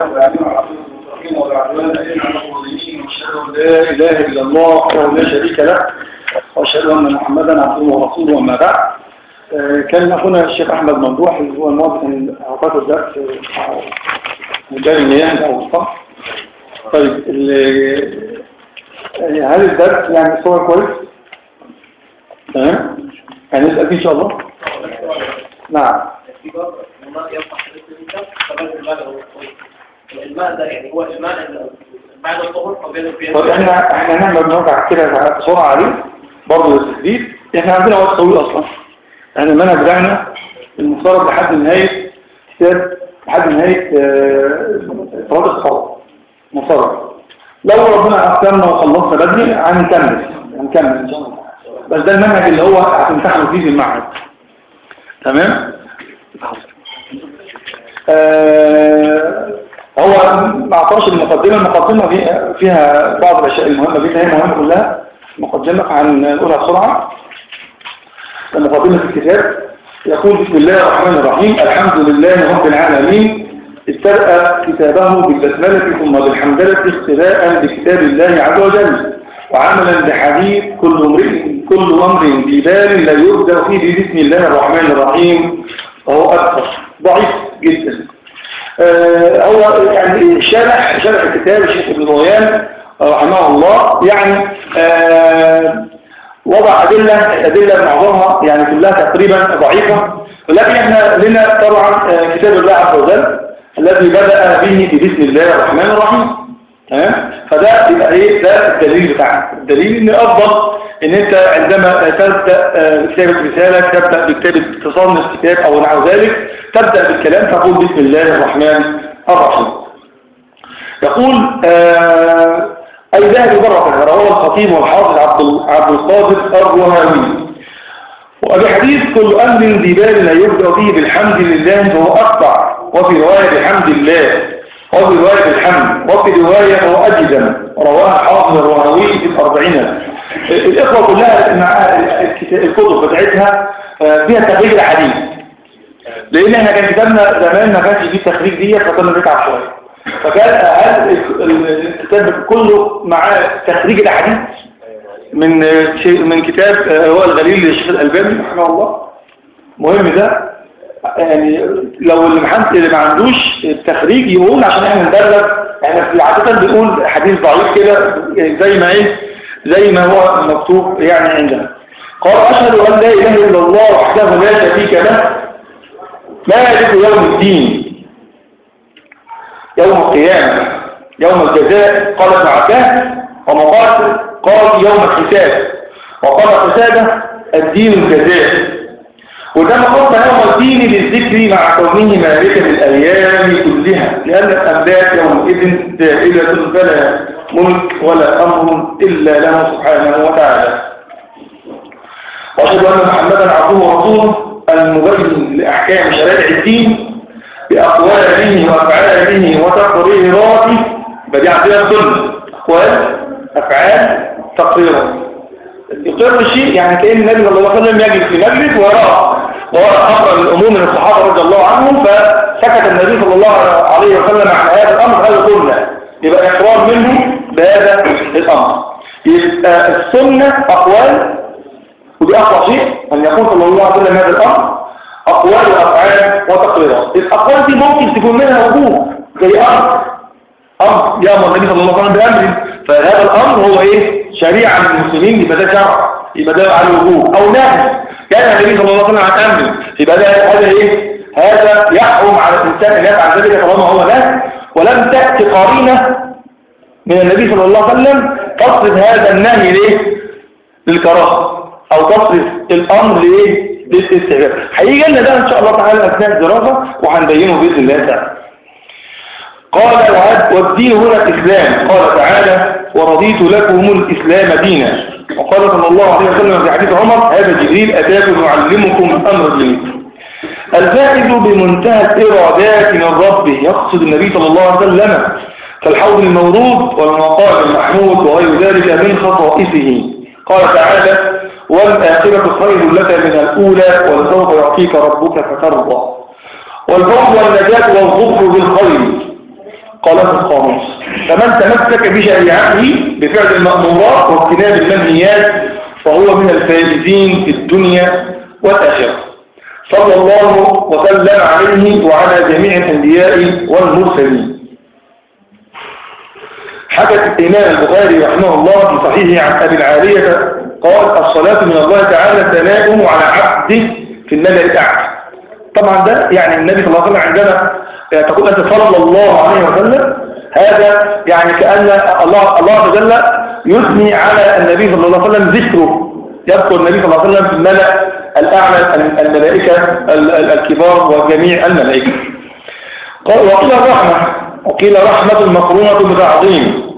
لا إله إلا الله وحده لا شريك له وأشهد أن محمدا عبده ورسوله أما بعد آه، كان أخونا الشيخ أحمد ممدوح اللي هو الموظف اللي أعطاته الدرس آه، مدير المياه أو الصف طيب ال- آه، هل الدرس يعني صور كويس؟ تمام؟ يعني نسأل فيه إن شاء الله؟ نعم الماء ده يعني هو الماء بعد الظهر فبين فيها طب احنا احنا هنعمل نرجع كده بسرعة عليه برضه للتثبيت احنا عندنا وقت طويل اصلا يعني المنهج بتاعنا المفترض لحد نهاية كتاب لحد نهاية آه، صلاة الصلاة مفترض لو ربنا أكرمنا وخلصنا بدري هنكمل هنكمل إن شاء الله بس ده المنهج اللي هو هتمتحنوا فيه في المعهد تمام؟ آه، هو ما اعطاش المقدمة المقدمة فيها, فيها بعض الأشياء المهمة جدا هي مهمة كلها مقدمة هنقولها بسرعة المقدمة في الكتاب يقول بسم الله الرحمن الرحيم الحمد لله رب العالمين ابتدأ كتابه بالبسملة ثم بالحمدلة اقتداء بكتاب الله عز وجل وعملا بحديث كل امرئ كل أمر ببال لا يبدأ فيه بسم الله الرحمن الرحيم وهو أكثر ضعيف جدا آه، هو يعني شرح شرح الكتاب الشيخ ابن ضويان رحمه الله يعني آه، وضع أدلة أدلة معظمها يعني كلها تقريبا ضعيفة ولكن احنا لنا طبعا آه، كتاب الله عز وجل الذي بدأ به بسم الله الرحمن الرحيم تمام فده يبقى ايه ده الدليل بتاعنا الدليل ان افضل ان انت عندما تبدا آه، بكتابه رساله تبدا بكتابه تصنف كتاب او نحو ذلك تبدا بالكلام تقول بسم الله الرحمن الرحيم يقول آه أي ذهب مرة رواه الخطيب والحافظ عبد ال- عبد القادر الرهاوي وأبي حديث كل أمر ذي بال لا يبدأ فيه بالحمد لله فهو أقطع وفي رواية بحمد الله وفي رواية بالحمد وفي رواية هو أجزم رواه حافظ الرهاوي في الأربعين الإخوة كلها مع الكت- الكتب بتاعتها آه، فيها تغيير الحديث لان احنا كان كتابنا زمان ما كانش فيه تخريج دي فكنا بنتعب شويه فكان هذا الكتاب كله مع تخريج الاحاديث من شيء من كتاب آه، هو الغليل للشيخ الالباني رحمه الله مهم ده يعني لو اللي محمد اللي ما عندوش التخريج يقول عشان احنا ندرب احنا في عادة بنقول حديث ضعيف كده زي ما ايه زي ما هو مكتوب يعني عندنا قال اشهد ان لا اله الا الله وحده لا شريك له مالك يوم الدين يوم القيامة يوم الجزاء قال ابن عباس ومقاتل قال يوم الحساب وقال قتادة الدين الجزاء وكما قلنا يوم الدين للذكر مع كونه مالكا الأيام كلها لأن الأملاك يومئذ زائلة فلا ملك ولا أمر إلا له سبحانه وتعالى وأشهد أن محمدا عبده ورسوله المبين لأحكام شرائع الدين بأقواله وأفعاله وتقريراته بدي عندنا الظلم أقوال أفعال تقريرات يقر الشيء يعني كأن النبي صلى الله عليه وسلم يجلس في مجلس ويرى وراء أمر من الأمور من الصحابة رضي الله عنهم فسكت النبي صلى الله عليه وسلم عن هذا الأمر هذا قلنا يبقى إقرار منه بهذا الأمر يبقى السنة أقوال ودي أقوى شيء أن يقول صلى الله عليه وسلم هذا الأمر أقوال وأفعال وتقريرات الأقوال دي ممكن تكون منها وجوه زي أمر أمر يأمر النبي صلى الله عليه وسلم بأمر فهذا الأمر هو إيه شريعة للمسلمين يبقى ده شرع يبقى ده على الوجوه أو نهي كان النبي صلى الله عليه وسلم عن أمر يبقى ده هذا إيه هذا يحرم على الإنسان أن يفعل ذلك طالما هو نهي ولم تأتي قارينة من النبي صلى الله عليه وسلم تصرف هذا النهي ليه للكراهه او تصرف الامر لايه للاستحباب هيجي لنا ده ان شاء الله تعالى اثناء الدراسه وهنبينه باذن الله تعالى قال وعد والدين هنا الاسلام قال تعالى ورضيت لكم الاسلام دينا وقال صلى الله عليه وسلم في حديث عمر هذا جبريل اتاكم يعلمكم امر دينكم الفائز بمنتهى الإرادات من ربه يقصد النبي صلى الله عليه وسلم كالحوض المورود والمقام المحمود وغير ذلك من خصائصه قال تعالى والآخرة خير لك من الأولى ولسوف يعطيك ربك فترضى والفوز والنجاة والظفر بالخير قالت القاموس فمن تمسك بشريعته بفعل المأمورات واجتناب المنهيات فهو من الفائزين في الدنيا والآخرة صلى الله وسلم عليه وعلى جميع الأنبياء والمرسلين حدث الإمام البخاري رحمه الله في صحيحه عن أبي العالية قال الصلاة من الله تعالى ثناؤه على عبده في الملأ الأعلى طبعا ده يعني النبي صلى الله عليه وسلم عندما تقول أنت صلى الله عليه وسلم هذا يعني كأن الله الله عز وجل يثني على النبي صلى الله عليه وسلم ذكره يذكر النبي صلى الله عليه وسلم في الملأ الأعلى الملائكة الكبار وجميع الملائكة قال وقيل الرحمة وقيل رحمة مقرونة بتعظيم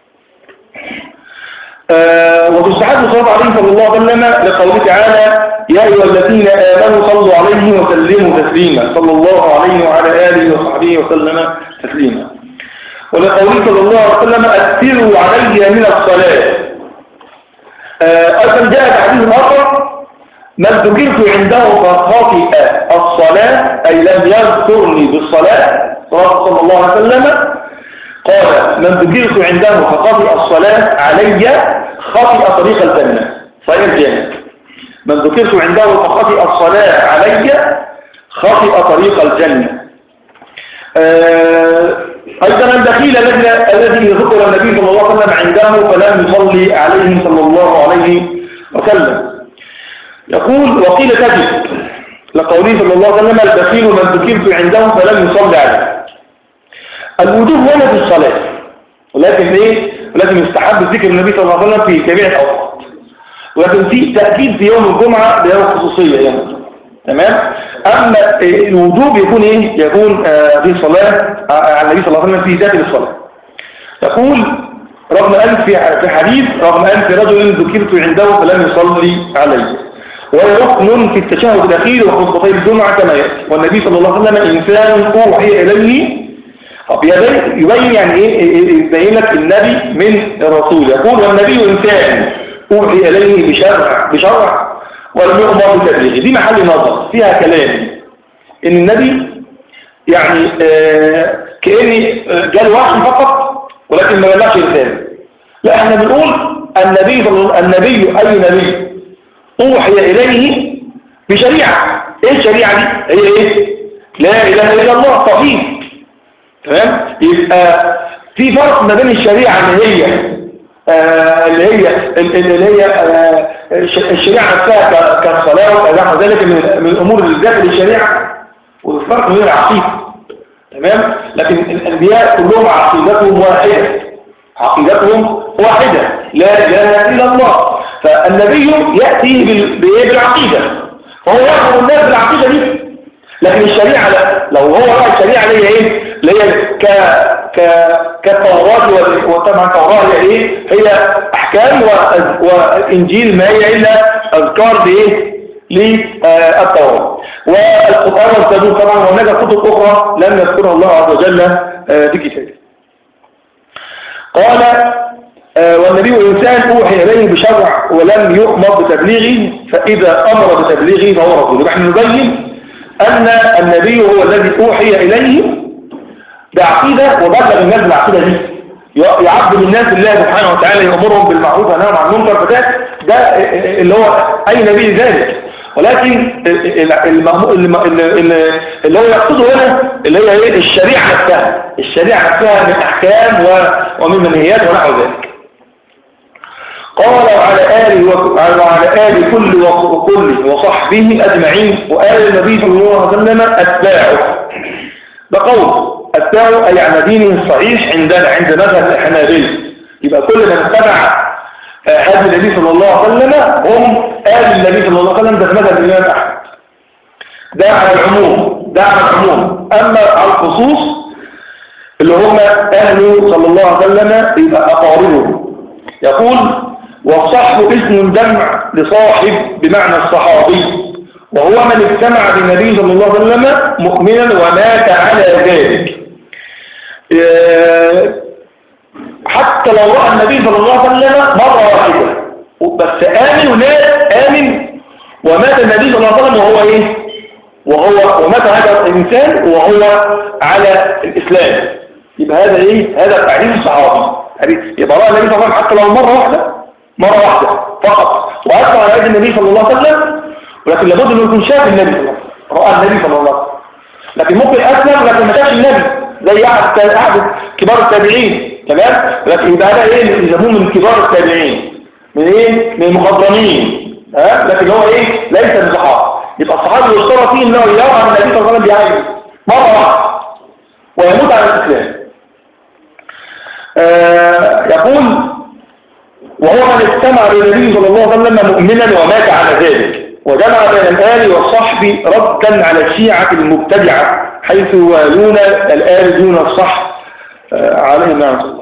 آه وتستحب صلى عليه صلى الله عليه وسلم لقوله تعالى يا أيها الذين آمنوا صلوا عليه وسلموا تسليما صلى الله عليه وعلى آله وصحبه وسلم تسليما ولقوله صلى الله عليه وسلم أكثروا علي من الصلاة آه أيضا جاء في حديث آخر من ذكرت عنده فخطئ الصلاة أي لم يذكرني بالصلاة صلى الله عليه وسلم قال من ذكرت عنده فخطئ الصلاة علي خطئ طريق الجنة صحيح الجنة من ذكرت عنده فخطئ الصلاة علي خطئ طريق الجنة آه أيضا الدخيل الذي الذي ذكر النبي صلى الله عليه وسلم عنده فلم يصلي عليه صلى الله عليه وسلم يقول وقيل كذب لقوله صلى الله عليه وسلم البخيل من ذكرت عنده فلم يصلي عليه الوجوب هنا في الصلاة ولكن ايه ولكن يستحب ذكر النبي صلى الله عليه وسلم في جميع الأوقات ولكن في تأكيد في يوم الجمعة بيوم خصوصية يعني تمام أما الوجوب يكون إيه يكون آه في صلاة على النبي صلى الله عليه وسلم في داخل الصلاة يقول رغم أن في حديث رغم أن في رجل ذكرت عنده فلم يصلي عليه وهي ركن في التشهد الأخير وخطبتي الجمعة كما يأتي والنبي صلى الله عليه وسلم إنسان أوحي إليه يبين يعني إيه يبين لك النبي من الرسول يقول والنبي إنسان أوحي إليه بشرع بشرع ولم يؤمر بتبليغه دي محل نظر فيها كلام ان النبي يعني آه كأني جاء وحي فقط ولكن ما بلغش رسالة لا احنا بنقول النبي صلى النبي اي نبي اوحي اليه بشريعة ايه الشريعة دي هي ايه لا اله الا الله توحيد تمام يبقى في فرق ما بين الشريعة اللي هي آه اللي هي اللي هي آه الشريعة نفسها كالصلاة وكذا ذلك من الأمور اللي داخل الشريعة والفرق بين العقيدة تمام لكن الأنبياء كلهم عقيدتهم واحدة عقيدتهم واحدة لا إله إلا الله فالنبي يأتي بالعقيدة فهو يأخذ الناس بالعقيدة دي لكن الشريعة لا لو هو رأى الشريعة اللي هي ايه اللي هي ك ك كالتوراة وطبعا التوراة هي ايه هي احكام وانجيل ما هي الا اذكار لايه للتوراة والقرآن والزبور طبعا وهناك كتب اخرى لم يذكرها الله عز وجل في كتابه قال والنبي إنسان أوحي إليه بشرع ولم يؤمر بتبليغه فإذا أمر بتبليغه فهو رسول نحن نبين أن النبي هو الذي أوحي إليه بعقيدة وبلغ الناس بالعقيدة دي يعبد الناس الله سبحانه وتعالى يأمرهم بالمعروف ونهى عن المنكر فده ده اللي هو أي نبي ذلك ولكن اللي هو يقصده هنا اللي هي ايه الشريعة نفسها الشريعة نفسها من أحكام ومن منهيات ونحو ذلك قال وعلى آله وعلى آل كل وكل وصحبه أجمعين وآل النبي صلى الله عليه وسلم أتباعه ده قول أتباعه أي عن دينه الصحيح عندنا عند مذهب الحنابلة يبقى كل من اتبع هذا النبي صلى الله عليه وسلم هم آل النبي صلى الله عليه وسلم ده مذهب الإمام أحمد ده على العموم ده على العموم أما على الخصوص اللي هم أهله صلى الله عليه وسلم يبقى أقاربه يقول والصحب اسم جمع لصاحب بمعنى الصحابي وهو من اجتمع بالنبي صلى الله عليه وسلم مؤمنا ومات على ذلك حتى لو رأى النبي صلى الله عليه وسلم مرة واحدة بس آمن ومات آمن ومات النبي صلى الله عليه وسلم وهو ايه وهو ومات هذا الإنسان وهو على الإسلام يبقى هذا ايه هذا تعليم الصحابي يعني يبقى رأى النبي صلى الله عليه وسلم حتى لو مرة واحدة مرة واحدة فقط وأثر على يد النبي صلى الله عليه وسلم ولكن لابد انه يكون شاف النبي صلى الله عليه وسلم رأى النبي صلى الله عليه وسلم لكن ممكن أسلم لكن ما شافش النبي زي أحد أحد كبار التابعين تمام لكن يبقى هذا ايه يسموه من كبار التابعين من ايه من المخضرمين ها لكن هو ايه ليس من الصحابه يبقى الصحابي يشترط فيه انه يرى ان النبي صلى الله عليه وسلم بيعين مره واحده ويموت على الاسلام آه يقول وهو من استمع للنبي صلى الله عليه وسلم مؤمنا ومات على ذلك وجمع بين الآل والصحب ردا على الشيعة المبتدعة حيث يوالون الآل دون الصحب آه عليهم نعمة الله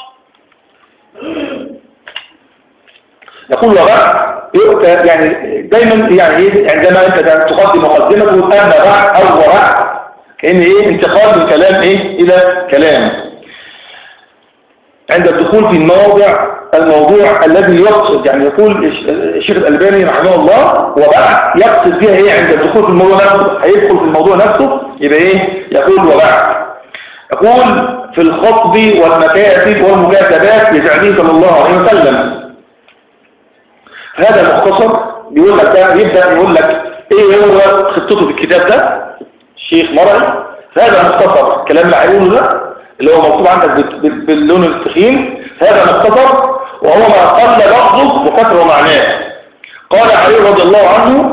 يقول وبعد يؤتى يعني دايما يعني ايه عندما انت تقدم مقدمة تقول اما بعد او وبعد كأن ايه انتقال من كلام ايه الى كلام عند الدخول في المواضع الموضوع الذي يقصد يعني يقول الشيخ الألباني رحمه الله وبعد يقصد فيها ايه عند الدخول في الموضوع نفسه هيدخل في الموضوع نفسه يبقى ايه يقول وبعد يقول في الخطب والمكاتب والمكاتبات لفعله صلى الله عليه وسلم هذا مختصر بيقول لك ده يبدأ يقول لك ايه هو خطته في الكتاب ده الشيخ مرعي هذا مختصر الكلام اللي هيقوله ده اللي هو مكتوب عندك باللون التخين هذا مختصر وهو ما قل لفظه وكثر معناه قال علي رضي الله عنه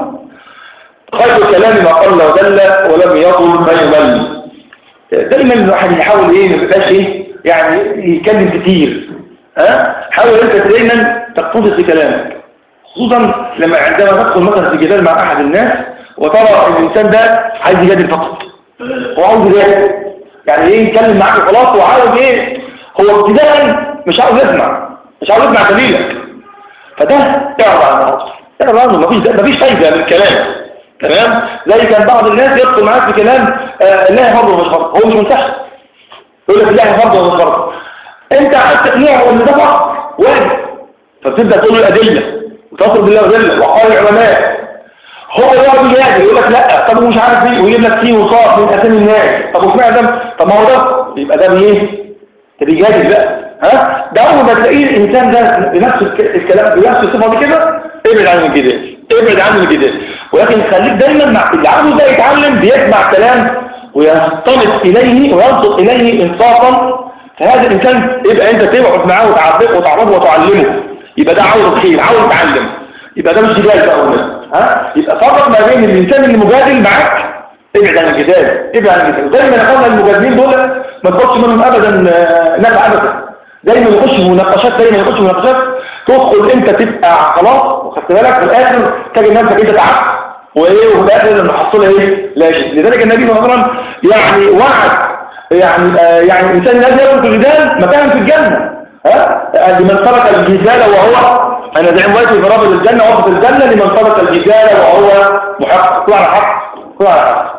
خير الكلام ما قل ودل ولم يطل ما يمل دايما الواحد يحاول ايه ما يبقاش ايه يعني يتكلم كتير ها حاول انت دايما تقتصد في كلامك خصوصا لما عندما تدخل مثلا في جدال مع احد الناس وترى الانسان ده عايز يجادل فقط هو عاوز يجادل يعني ايه يتكلم معاك خلاص وعاوز ايه هو ابتداء مش عاوز يسمع مش عاوز يسمع دليلك فده اعرض عن العصر اعرض عنه مفيش مفيش فايده من الكلام تمام زي كان بعض الناس يدخل معاك في كلام آه لا فرض ومش فرض هو مش منتهي يقول لك لا فرض ومش فرض انت عايز تقنعه ان ده فرض واجب فبتبدا تقول له الادله وتصل بالله وجل وقال العلماء هو يقعد يجادل يقول لك لا طب مش عارف ايه ويجيب لك فيه وصاف من اسامي الناس طب وسمع ده طب ما هو ده يبقى ده بايه ده بيجادل بقى ها ده اول ما تلاقيه الانسان ده بنفس الكلام بنفس الصفه دي كده ابعد عن الجدال ابعد عن الجدال ولكن خليك دايما مع اللي عاوز ده يتعلم بيسمع كلام ويستمد اليه وينطق اليه انصافا فهذا الانسان يبقى انت تقعد معاه وتعرفه وتعرفه وتعلمه يبقى ده عاوز الخير عاوز يتعلم يبقى ده مش جدال بقى ولا ها يبقى فرق ما بين الانسان اللي مجادل معاك ابعد عن الجدال ابعد عن الجدال دايما اخوانا المجادلين دول ما تاخدش منهم ابدا نفع ابدا دايما يخش في مناقشات دايما يخش في مناقشات تدخل انت تبقى خلاص وخدت بالك في الاخر تجد نفسك انت تعبت وايه وفي الاخر المحصله ايه لا شيء لذلك النبي صلى الله عليه وسلم يعني وعد يعني آه يعني الانسان الذي يدخل في الجدال مكان في الجنه ها لمن ترك الجدال وهو انا زعيم واقف في رابط الجنه وقف الجنه لمن ترك الجدال وهو محقق طلع على حق طلع على حق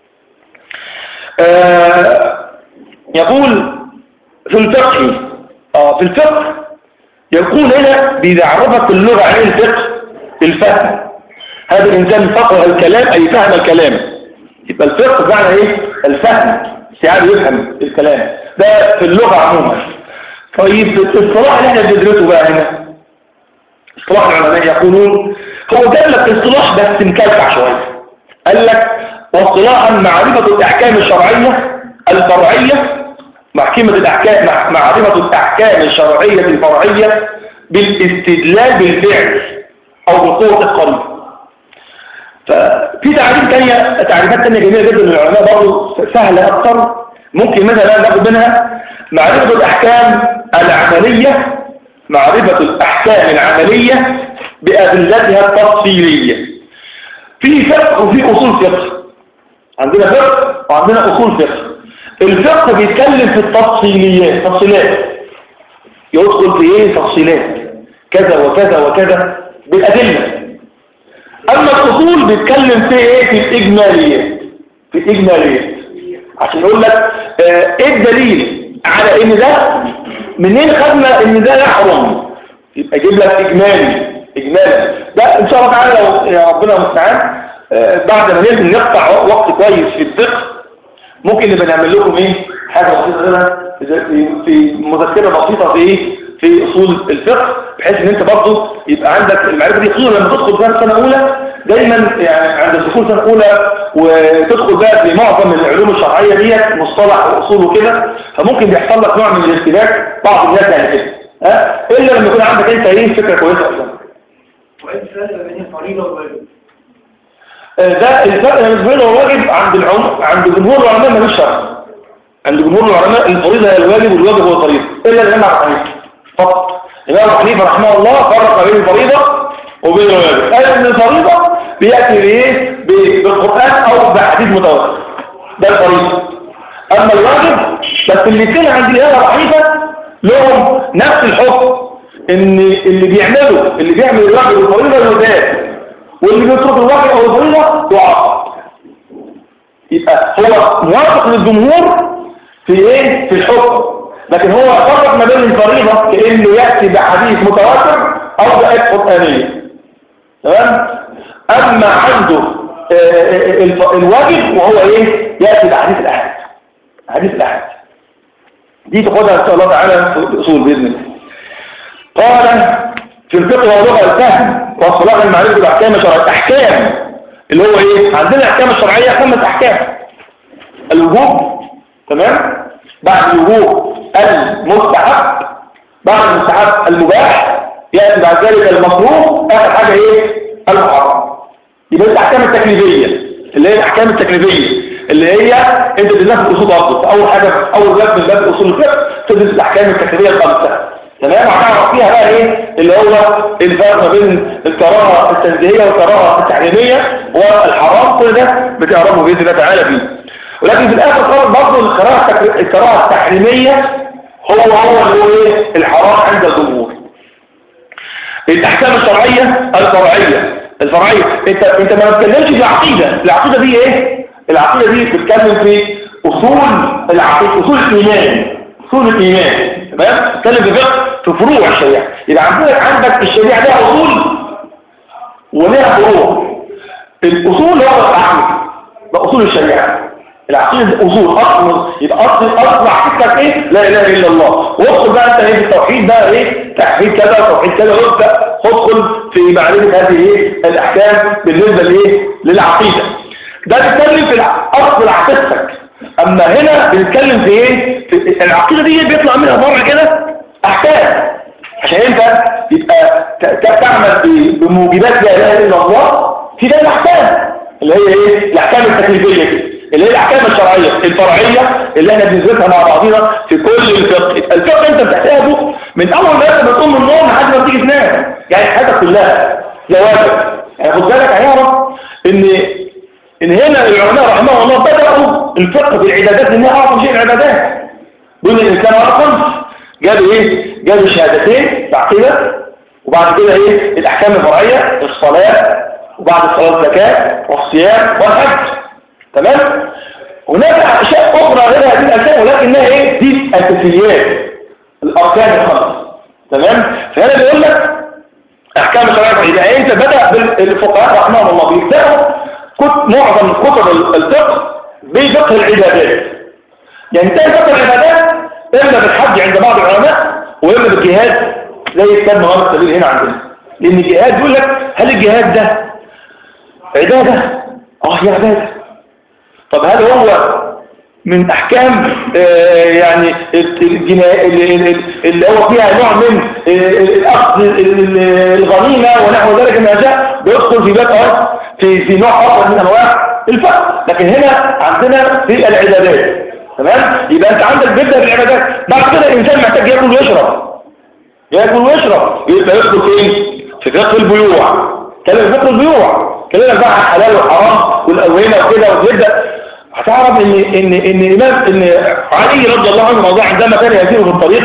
آه يقول في الفقه اه في الفقه يقول هنا بيعرفك اللغة عن الفقه الفهم هذا الإنسان فقه الكلام أي فهم الكلام يبقى الفقه معنى إيه الفهم استيعاب يفهم الكلام ده في اللغة عموما طيب الصلاح اللي احنا بندرسه بقى هنا اصطلاح العلماء يقولون هو جاب لك اصطلاح بس مكلكع شوية قال لك واصطلاحا معرفة الأحكام الشرعية الفرعية محكمة الأحكام معرفة الأحكام الشرعية الفرعية بالاستدلال بالفعل أو بقوة القلب ففي تعريف تانية تعريفات تانية جميلة جدا من العلماء برضه سهلة أكثر ممكن مثلا ناخد منها معرفة الأحكام العملية معرفة الأحكام العملية بأدلتها التفصيلية في فقه وفي أصول فقه عندنا فقه وعندنا أصول فقه الفقه بيتكلم في التفصيليات تفصيلات يدخل في ايه تفصيلات كذا وكذا وكذا بالأدلة أما الأصول بيتكلم في ايه في الإجماليات في الإجماليات عشان يقول لك اه ايه الدليل على ان ده منين خدنا ان ده يحرم يبقى يجيب لك إجمالي إجمالي ده إن شاء الله تعالى لو يا ربنا المستعان اه بعد ما نقطع وقت كويس في الفقه ممكن نبقى نعمل لكم ايه حاجة بسيطة كده في في مذكرة بسيطة في ايه في اصول الفقه بحيث ان انت برضه يبقى عندك المعرفة دي خصوصا لما تدخل بقى سنة اولى دايما يعني عند دخول سنة اولى وتدخل بقى في معظم العلوم الشرعية ديت مصطلح واصول وكده فممكن بيحصل لك نوع من الارتباك بعض الناس يعني كده ها الا لما يكون عندك انت ايه فكرة كويسة اصلا وإيه الفرق بين الفريضة والواجب؟ ده الفرق بين الفريضة والواجب عند العم عند جمهور العلماء ملوش فرق عند جمهور العلماء الفريضة هي الواجب والواجب هو الفريضة إلا الإمام أبو حنيفة فقط الإمام أبو حنيفة رحمه الله فرق بين الفريضة وبين الواجب قال إن الفريضة بيأتي بإيه ب- بالقرآن أو بحديث متواتر ده الفريضة أما الواجب بس الاثنين عند الإمام أبو حنيفة لهم نفس الحكم إن اللي بيعمله اللي بيعمل الواجب والفريضة يزاد واللي بيترك الواجب أو الفريضة يعاقب يبقى هو موافق للجمهور في ايه في الحكم لكن هو فرق ما بين الفريضة كأنه يأتي بحديث متواتر أو بآية قرآنية تمام أما عنده آه، آه، الف- الواجب وهو ايه يأتي بحديث الأحد حديث الأحد دي تاخدها إن شاء الله تعالى في الأصول بإذن الله قال في الفقه ولغة الفهم والصلاح المعرفة بالأحكام الشرعية أحكام اللي هو إيه عندنا الأحكام الشرعية خمس أحكام الوجوب تمام بعد الوجوب المستحب بعد المستحب المباح يأتي بعد ذلك المكروه آخر حاجة إيه المحرم يبقى الأحكام التكليفية اللي هي الأحكام التكليفية اللي هي انت بتدرس الاصول افضل اول حاجه اول باب من باب اصول الفقه تدرس الاحكام التكليفيه الخمسه تمام وهنعرف فيها بقى ايه اللي هو الفرق ما بين الكراهه التنزيهيه والكراهه التحريميه والحرام كل ده بتعرفه باذن الله تعالى فيه ولكن في الاخر خالص برضه الكراهه التك- الكراهه التحريميه هو هو اللي هو ايه الحرام عند الجمهور الاحكام الشرعيه الفرعيه الفرعيه انت انت ما بتتكلمش في العقيده العقيده دي ايه العقيده دي بتتكلم في اصول العقيده اصول الايمان اصول الايمان تمام بتتكلم في فقه في فروع الشريعه يبقى عندك عندك الشريعه لها اصول ولها فروع الاصول هو العقيده ده اصول الشريعه العقيده دي اصول اصل يبقى اصل اصل عقيدتك ايه لا اله الا الله وادخل بقى انت ايه في التوحيد بقى ايه توحيد كذا توحيد كذا وابدا ادخل في معرفه هذه ايه الاحكام بالنسبه لايه للعقيده ده بيتكلم في الع- اصل عقيدتك اما هنا بنتكلم في ايه في العقيده دي بيطلع منها فرع كده احكام عشان انت يبقى ت- ت- تعمل ب- بموجبات لا اله الا الله في ده الاحكام اللي هي ايه الاحكام التكليفيه دي اللي هي الاحكام الشرعيه الفرعيه اللي احنا بندرسها مع بعضنا في كل الفقه الفقه انت بتحتاجه من اول ما انت بتقوم من النوم لحد ما تيجي تنام يعني حياتك كلها زواج يعني خد بالك هيعرف ان ان هنا العلماء رحمه الله بدأوا الفقه بالعبادات لانها اعظم شيء العبادات دون الانسان اصلا جاب ايه جاب الشهادتين تعقيدة وبعد كده ايه الاحكام الفرعيه الصلاه وبعد الصلاه الزكاه والصيام والحج تمام هناك اشياء اخرى غير هذه الاشياء ولكنها ايه دي الاساسيات الاركان الخمس تمام فهنا بيقول لك احكام الشرعيه يبقى انت بدا بالفقهاء رحمهم الله بيبداوا كت معظم كتب الفقه بفقه العبادات ينتهي فقه العبادات اما بالحج عند بعض العلماء واما بالجهاد زي كتاب مغامر السبيل هنا عندنا لان الجهاد بيقول لك هل الجهاد ده عباده اه هي عباده طب هل هو من احكام آه، يعني الجنا- اللي اللي هو فيها نوع من آه، الاخذ الغنيمه ونحو ذلك من الاشياء بيدخل في باب آه، في في نوع اخر من انواع الفقه لكن هنا عندنا في العبادات تمام يبقى انت عندك بيبدا بالعبادات بعد كده الانسان محتاج ياكل ويشرب ياكل ويشرب يبقى يدخل فين في فقه البيوع كلام فقه البيوع كلام بقى عن حلال وحرام والاوهمه وكده وتبدا هتعرف ان ان ان الامام ان علي رضي الله عنه موضوع عندما كان يسير في الطريق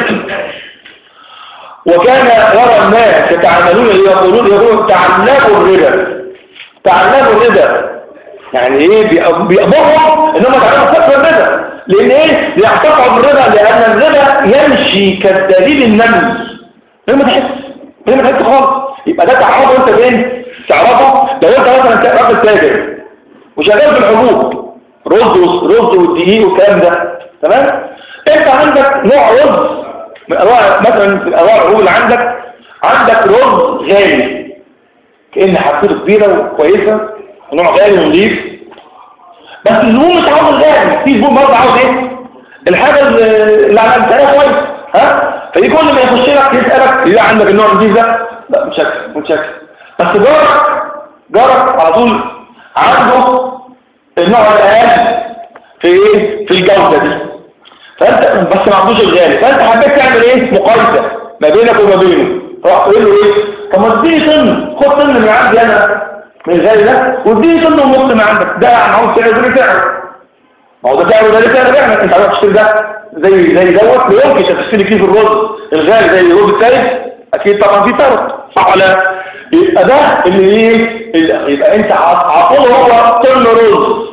وكان يرى الناس يتعاملون يقولون يقولون تعلموا الربا تعلموا الربا يعني ايه بيأ- بيأمرهم انهم يتعلموا فقه الربا لان ايه بيحتفظوا بالربا لان الربا يمشي كالدليل النمل غير ما تحس غير ما تحس خالص يبقى ده تعرفه انت فين تعرفه لو انت مثلا راجل تاجر وشغال في الحبوب رز رز والدقيق والكلام ده تمام انت عندك نوع رز من انواع مثلا في انواع العروض اللي عندك عندك رز غالي كأن حبته كبيرة وكويسة ونوع غالي ونظيف بس الزبون مش عاوز الغالي في زبون برضه عاوز ايه الحاجة اللي على الامتحان كويس ها فدي كل ما يخش لك يسألك يلاقي عندك النوع النظيف ده لا متشكر متشكر بس جارك جارك على طول عنده النوع الأقل في ايه في الجودة دي فانت بس ما عندوش الغالي فانت حبيت تعمل ايه مقايسة ما بينك وما بينه تروح تقول له ايه طب ما اديني طن خد طن من عندي انا من الغالي ده واديني طن ونص من عندك ده انا عاوز سعر ده سعر ما هو ده سعره ده سعر فعلا انت عاوز تشتري ده زي زي دوت لا يمكن تشتري فيه في الرز الغالي زي الرز الثالث اكيد طبعا في فرق صح ولا يبقى ده اللي ايه اللي يبقى انت عطوله هو طن رز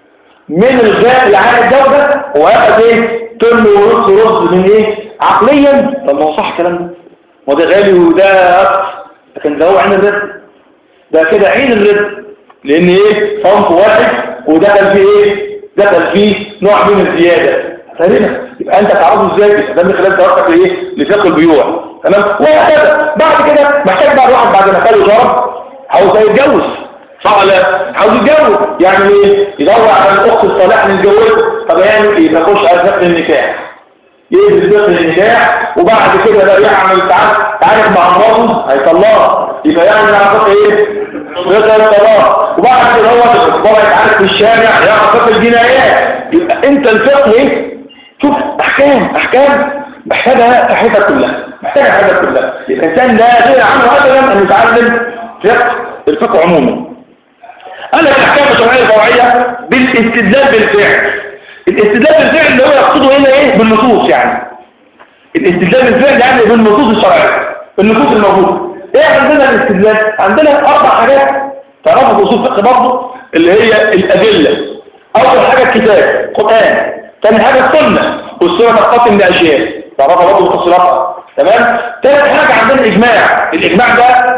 من الغاء عن الجودة وأخذ ايه طن ونص رز من ايه عقليا طب ما هو صح الكلام ده ما ده غالي وده أكثر لكن ده هو عين الرزق ده كده عين الرزق لان ايه صنف واحد ودخل فيه ايه دخل فيه نوع من الزيادة فهنا يبقى انت تعرفه ازاي ده من خلال دراستك لايه لفقه البيوع تمام وهكذا بعد كده محتاج بقى الواحد بعد ما كان وشرب عاوز يتجوز صح ولا عاوز يتجوز يعني ايه يدور على الاخت الصالحه اللي يتجوزها طب يعمل ايه يخش على فقه النكاح يدرس فقه النكاح وبعد كده بقى يعمل تعارف مع مراته هيطلقها يبقى يعمل مع فقه ايه فقه الطلاق وبعد كده هو بابا يتعارف في الشارع يعمل فقه الجنايات يبقى انت الفقه ايه شوف احكام احكام محتاجها حياتك كلها محتاجها حياتك كلها الانسان لا غير عنه ابدا ان يتعلم فقه الفقه عموما أنا الأحكام الشرعية الفرعية بالاستدلال بالفعل الاستدلال بالفعل اللي هو يقصده هنا إيه بالنصوص يعني الاستدلال بالفعل يعني بالنصوص الشرعية النصوص الموجودة إيه عندنا الاستدلال عندنا أربع حاجات تعرفوا في أصول فقه برضه اللي هي الأدلة أول حاجة الكتاب قرآن ثاني حاجة السنة والسنة تنقسم لأشياء تعرفها برضه تفصيلاتها تمام ثالث حاجة عندنا الإجماع الإجماع ده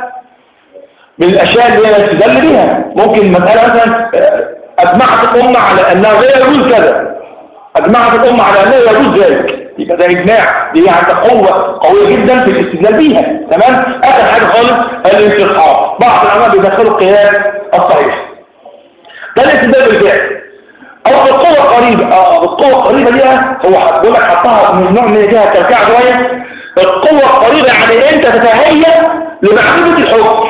من الأشياء اللي هي تدل بيها ممكن مسألة مثلا أجمعت الأمة على أنها لا يجوز كذا أجمعت الأمة على أنه يجوز ذلك يبقى ده إجماع دي عندها قوة قوية جدا في الاستدلال بيها تمام آخر حاجة خالص الانتصحاب بعض العلماء بيدخلوا القياس الصحيح ده الاستدلال بالفعل أو بالقوة القريبة اه بالقوة القريبة ليها هو بيقول لك حطها من نوع من فيها كركعة شوية القوة القريبة يعني أنت تتهيأ لمعرفة الحكم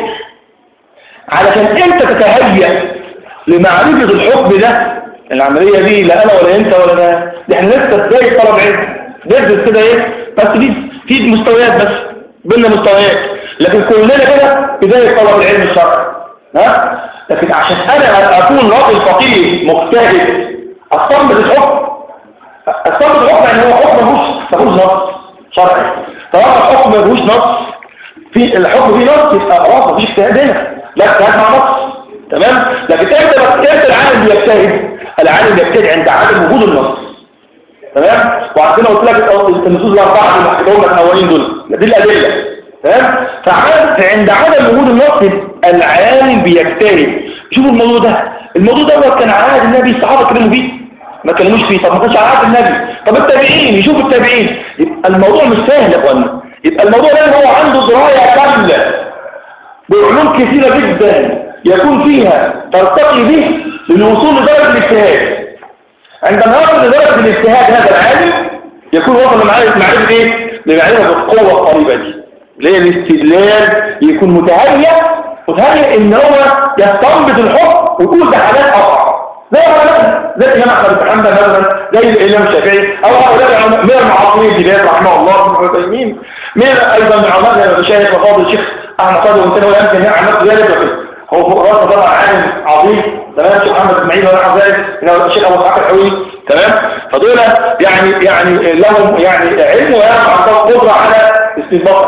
علشان انت تتهيأ لمعرفة الحكم ده العملية دي لا انا ولا انت ولا انا دي احنا لسه ازاي طلب علم ندرس كده ايه بس في في مستويات بس بينا مستويات لكن كلنا كده بداية طلب العلم الشرعي ها لكن عشان انا اكون راجل فقيه مجتهد استنبط الحكم استنبط الحكم يعني هو حكم ملوش ملوش نص شرعي طالما الحكم ملوش نص في الحكم فيه نص يبقى خلاص مفيش اجتهاد هنا لا اجتهاد مع نص تمام لكن امتى امتى العالم بيجتهد العالم بيجتهد عند عدم وجود النص تمام وعندنا قلت لك النصوص الاربعه اللي محكمهم لك الاولين دول دي الادله تمام فعند عدم وجود النص العالم بيجتهد شوفوا الموضوع ده الموضوع ده كان على عهد النبي الصحابه اتكلموا فيه ما كلموش فيه طب ما كانش على عهد النبي طب التابعين يشوفوا التابعين يبقى الموضوع مش سهل يا اخوانا يبقى الموضوع ده هو عنده درايه كامله بعلوم كثيرة جدا يكون فيها ترتقي به للوصول لدرجة الاجتهاد عندما يصل لدرجة الاجتهاد هذا العالم يكون وصل لمعرفة معرفة ايه؟ لمعرفة القوة القريبة دي ليه الاستدلال يكون متهيأ متهيأ ان هو يستنبط الحكم ويقول ده حالات اصعب زي مثلا زي الامام احمد بن حنبل مثلا زي الامام الشافعي او هؤلاء من المعاصرين الجداد رحمه الله ابن عثيمين من ايضا من علماء المشايخ وفاضل الشيخ احمد قادر وانت ولا يمكن عن نفسه ذلك وكده هو فوق راسه طبعا عالم عظيم تمام الشيخ محمد اسماعيل ولا نحو ذلك الشيخ ابو اسحاق الحوي تمام فدول يعني يعني لهم يعني علم ويعرف عندهم قدره على استنباط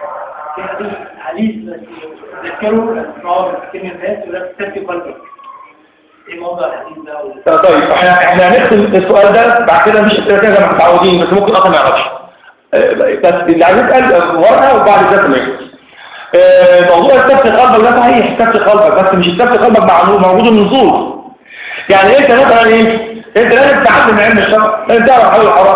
حديث ذكروا الاسماء كلمه الناس ولا تستفي قلبك ايه موضوع الحديث ده طيب احنا احنا هنختم السؤال ده بعد كده مش كده زي ما متعودين بس ممكن اصلا ما يعرفش بس اللي عايز يسال ورقه وبعد كده ما يكتب موضوع استفتي قلبك ده صحيح استفتي قلبك بس مش استفتي قلبك مع موجود النصوص يعني انت مثلا ايه انت لازم تتعلم علم الشرع لازم تعرف حلال الحرام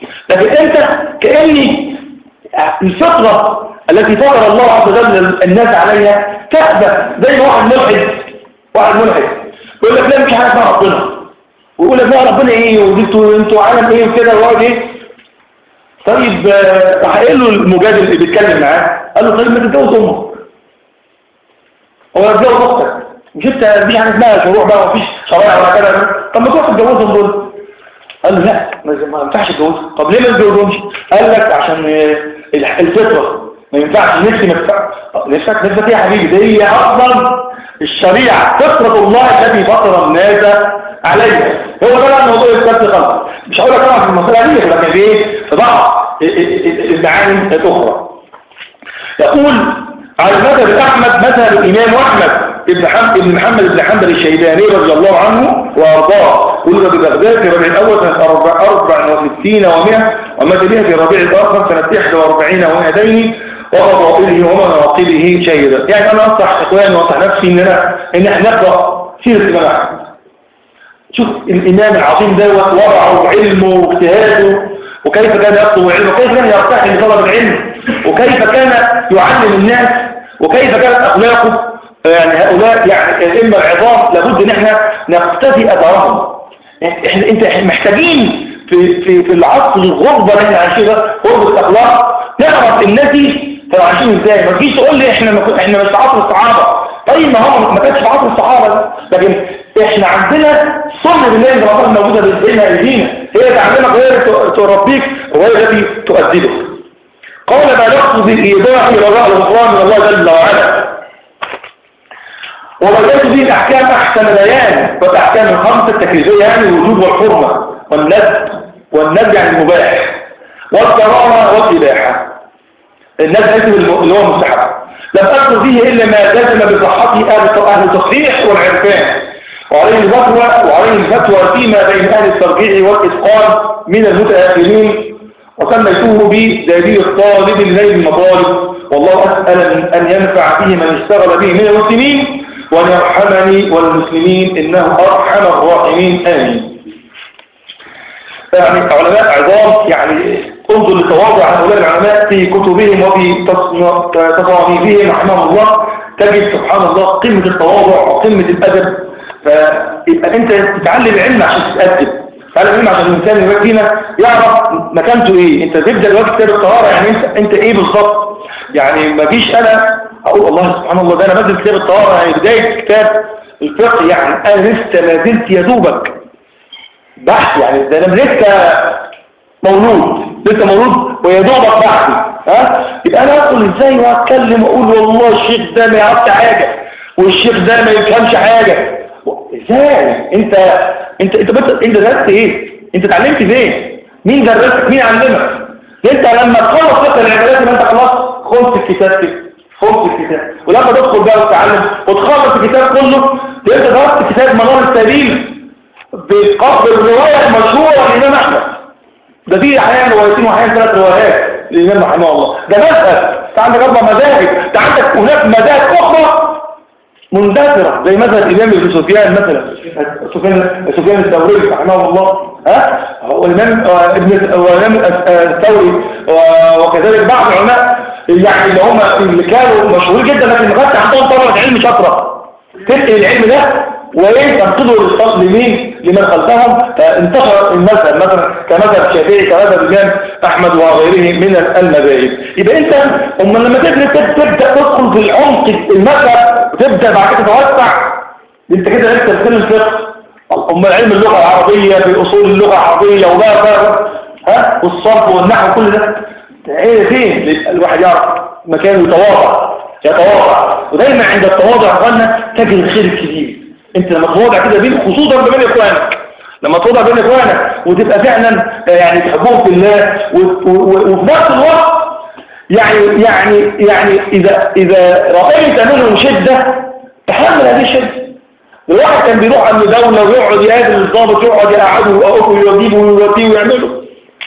لكن انت كأني الفطرة التي فطر الله عز وجل الناس عليها تأبى زي واحد ملحد واحد ملحد يقول لك لا مش حاجة اسمها ربنا ويقول لك لا ربنا ايه وانتوا انتوا عالم ايه وكده ويقعد ايه طيب آه، راح قايل له المجادل اللي بيتكلم معاه قال له طيب ما تتجوز امك هو اتجوز اختك مش انت دي حاجه اسمها شروع بقى مفيش شرائع ولا كده طب ما تروح تتجوزهم دول قال له لا ما ما ينفعش اتجوزهم طب ليه ما تتجوزهمش قال لك عشان آه، الفطره ما ينفعش نفسي ما ينفعش نفسك نفسك ايه يا حبيبي دي هي اصلا الشريعه فطره الله التي فطر الناس عليها هو ده بقى موضوع السبت خالص مش هقول لك طبعا في المساله دي لكن ايه في بعض المعاني الاخرى يقول على مذهب احمد مذهب الامام احمد ابن حمد ابن محمد بن حنبل الشيباني رضي الله عنه وارضاه ولد ببغداد في ربيع الاول سنه 64 و100 ومات بها في ربيع الاخر سنه 41 و200 وفضائله ومناقبه شيدا يعني انا انصح اخواني وانصح نفسي ان انا ان احنا نقرا سيره الامام احمد شوف الامام العظيم دوت ورعه وعلمه واجتهاده وكيف كان يطلب العلم وكيف كان يرتحي لطلب العلم وكيف كان يعلم الناس وكيف كانت اخلاقه يعني هؤلاء يعني الائمه العظام لابد ان احنا نقتدي اثرهم احنا انت محتاجين في في في العصر الغربه اللي احنا عايشين ده غربه الاخلاق نعرف الناس دي كانوا عايشين ازاي ما تجيش تقول لي احنا ما احنا مش في عصر الصحابه طيب ما هو ما كانش في عصر الصحابه لكن احنا عندنا صلة بالله اللي ربنا موجوده بين ايدينا هي تعلمك وهي تربيك وهي التي تؤدبك قال ما نقصد الايضاح رجاء الغفران من الله جل وعلا وبدأت به الأحكام أحسن بيان والأحكام الخمسة التكليفية يعني الوجوب والحرمة والندب والندب يعني المباح والكرامة والإباحة الناس اسم اللي هو مستحب لم أذكر فيه إلا ما جزم بصحته أهل التصحيح والعرفان وعليه الفتوى وعليه الفتوى فيما بين أهل الترجيع والإتقان من المتأخرين وسميتوه بدليل الطالب الليل المطالب والله أسأل أن ينفع فيه من اشتغل به من المسلمين وأن يرحمني والمسلمين إنه أرحم الراحمين آمين يعني علماء عظام يعني انظر لتواضع هؤلاء العلماء في كتبهم وفي تصانيفهم رحمه الله تجد سبحان الله قمة التواضع وقمة الأدب فيبقى أنت تتعلم علم عشان تتأدب تتعلم علم عشان الإنسان اللي فينا يعرف مكانته إيه أنت تبدأ الوقت كتاب الطهارة يعني أنت, انت إيه بالظبط يعني ما جيش أنا أقول الله سبحان الله ده أنا بدل كتاب الطهارة يعني بداية كتاب الفقه يعني أنا لسه ما زلت يدوبك بحث يعني ده أنا لسه مولود لسه مولود ويدوبك بحثي ها يبقى انا ادخل ازاي واتكلم واقول والله الشيخ ده ما يعرفش حاجه والشيخ ده ما يفهمش حاجه ازاي انت انت انت بس انت درست ايه انت اتعلمت فين مين درسك مين علمك انت لما تخلص فقه العبادات يبقى انت خلاص خلص الكتاب كده خلص الكتاب ولما تدخل بقى وتتعلم وتخلص الكتاب كله تبقى درست كتاب منار السبيل بقبل الروايه المشهوره للامام احمد ده في احيانا روايتين واحيانا ثلاث روايات للامام رحمه الله ده مذهب انت عندك اربع مذاهب انت عندك هناك مذاهب اخرى مندثرة زي مذهب الإمام ابن سفيان مثلا سفيان سفيان الثوري رحمه الله ها هو الإمام ابن الإمام الثوري وكذلك بعض العلماء يعني اللي هم اللي كانوا مشهورين جدا لكن ما كانش عندهم طبعا علم شطرة تنقل العلم ده وايه تنقضوا للصف لمين لمن خلفهم فانتشر المذهب مثلا كمذهب الشافعي كمذهب الامام احمد وغيره من المذاهب يبقى انت اما لما تدرس تبدا تدخل في العمق المذهب وتبدا بعد كده تتوسع انت كده لسه في الفقه امال علم اللغه العربيه في اصول اللغه العربيه وبقى بقى ها والصرف والنحو كل ده ايه فين الواحد يعرف مكانه يتواضع يتواضع ودايما عند التواضع قلنا تجد الخير الكبير انت لما تتواضع كده بين خصوصا بين اخوانك لما تتواضع بين اخوانك وتبقى فعلا يعني تحبهم في الله وفي نفس الوقت يعني يعني يعني اذا اذا رايت منهم شده تحمل هذه الشده الواحد كان بيروح عند دولة ويقعد يقابل الضابط يقعد يقعده ويوقفه ويجيبه ويوديه ويعمله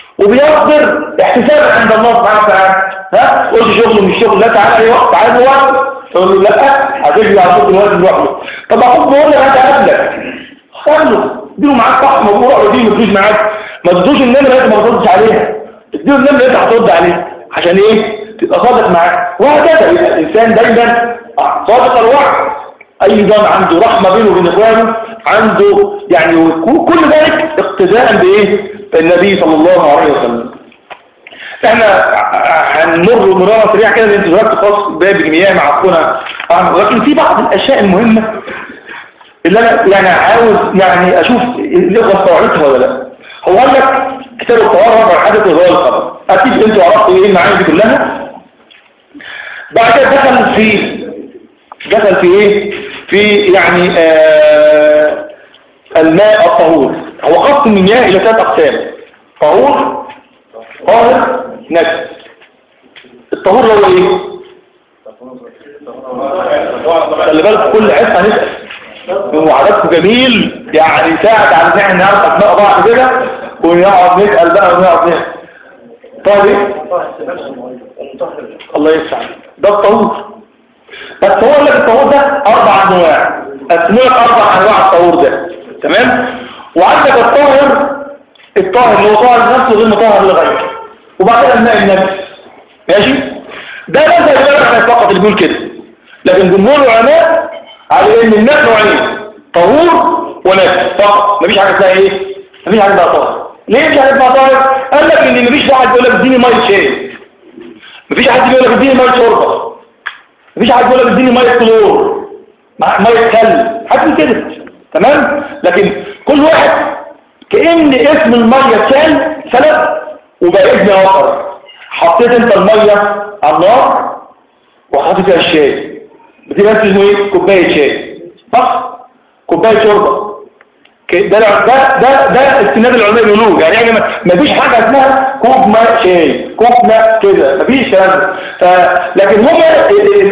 وبيصبر احتسابا عند الله سبحانه وتعالى ها قلت شغله مش شغل لا تعالى اي وقت تعالى وقت تقول له لا هتجري على صوت الوقت لوحده طب اخد بقول لك انا قبلك خلوا اديله معاك صح مبروع ودي ما تدوش معاك ما تدوش النمره انت ما تردش عليها اديله النمره انت هترد عليها عشان ايه تبقى صادق معاه وهكذا يبقى الانسان دايما صادق الوعد ايضا عنده رحمه بينه وبين اخوانه عنده يعني كل ذلك اقتداء بايه بالنبي صلى الله عليه وسلم احنا هنمر مرارة سريعة كده لان دلوقتي خاص باب المياه مع اخونا احمد لكن في بعض الاشياء المهمة اللي انا يعني عاوز يعني اشوف الاخوة استوعبتها ولا لا هو قال لك كتاب الطهارة رفع الحدث وهو الخبر اكيد انتوا عرفتوا ايه المعاني دي كلها بعد كده دخل في دخل في ايه في يعني آه الماء الطهور هو قسم المياه الى ثلاث اقسام طهور طاهر نجس الطهور هو ايه خلي بالك كل حته هنسال هو عاداتكم جميل يعني ساعد على ان احنا نعرف اسماء بعض كده ونقعد نسال بقى ونقعد نسال طيب الله يسعدك ده الطهور بس هو لك الطهور ده اربع انواع اسمه اربع انواع الطهور ده تمام وعندك الطاهر الطاهر اللي هو طاهر نفسه غير مطهر لغيره وبعد كده الماء النفس ماشي ده بس الجماعه فقط اللي بيقول كده لكن جمهور العلماء على ان الناس نوعين طهور ونفس فقط مفيش حاجه اسمها ايه مفيش حاجه اسمها طاهر ليه مش حاجه اسمها طاهر قال لك ان مفيش واحد يقول لك اديني ميه شاي مفيش حد يقول لك اديني ميه شوربه مفيش حد يقول لك اديني ميه كلور ميه كل حد كده تمام لكن كل واحد كأن اسم المية كان سلب وبقى ابن آخر حطيت انت المية على النار وحطيت فيها الشاي بتبقى اسمه ايه كوباية شاي صح كوباية شوربة ده ده ده ده استناد العلماء بيقولوه يعني يعني ما فيش حاجة اسمها كوب ماء شاي كوب ماء كده ما فيش كلام ف لكن هما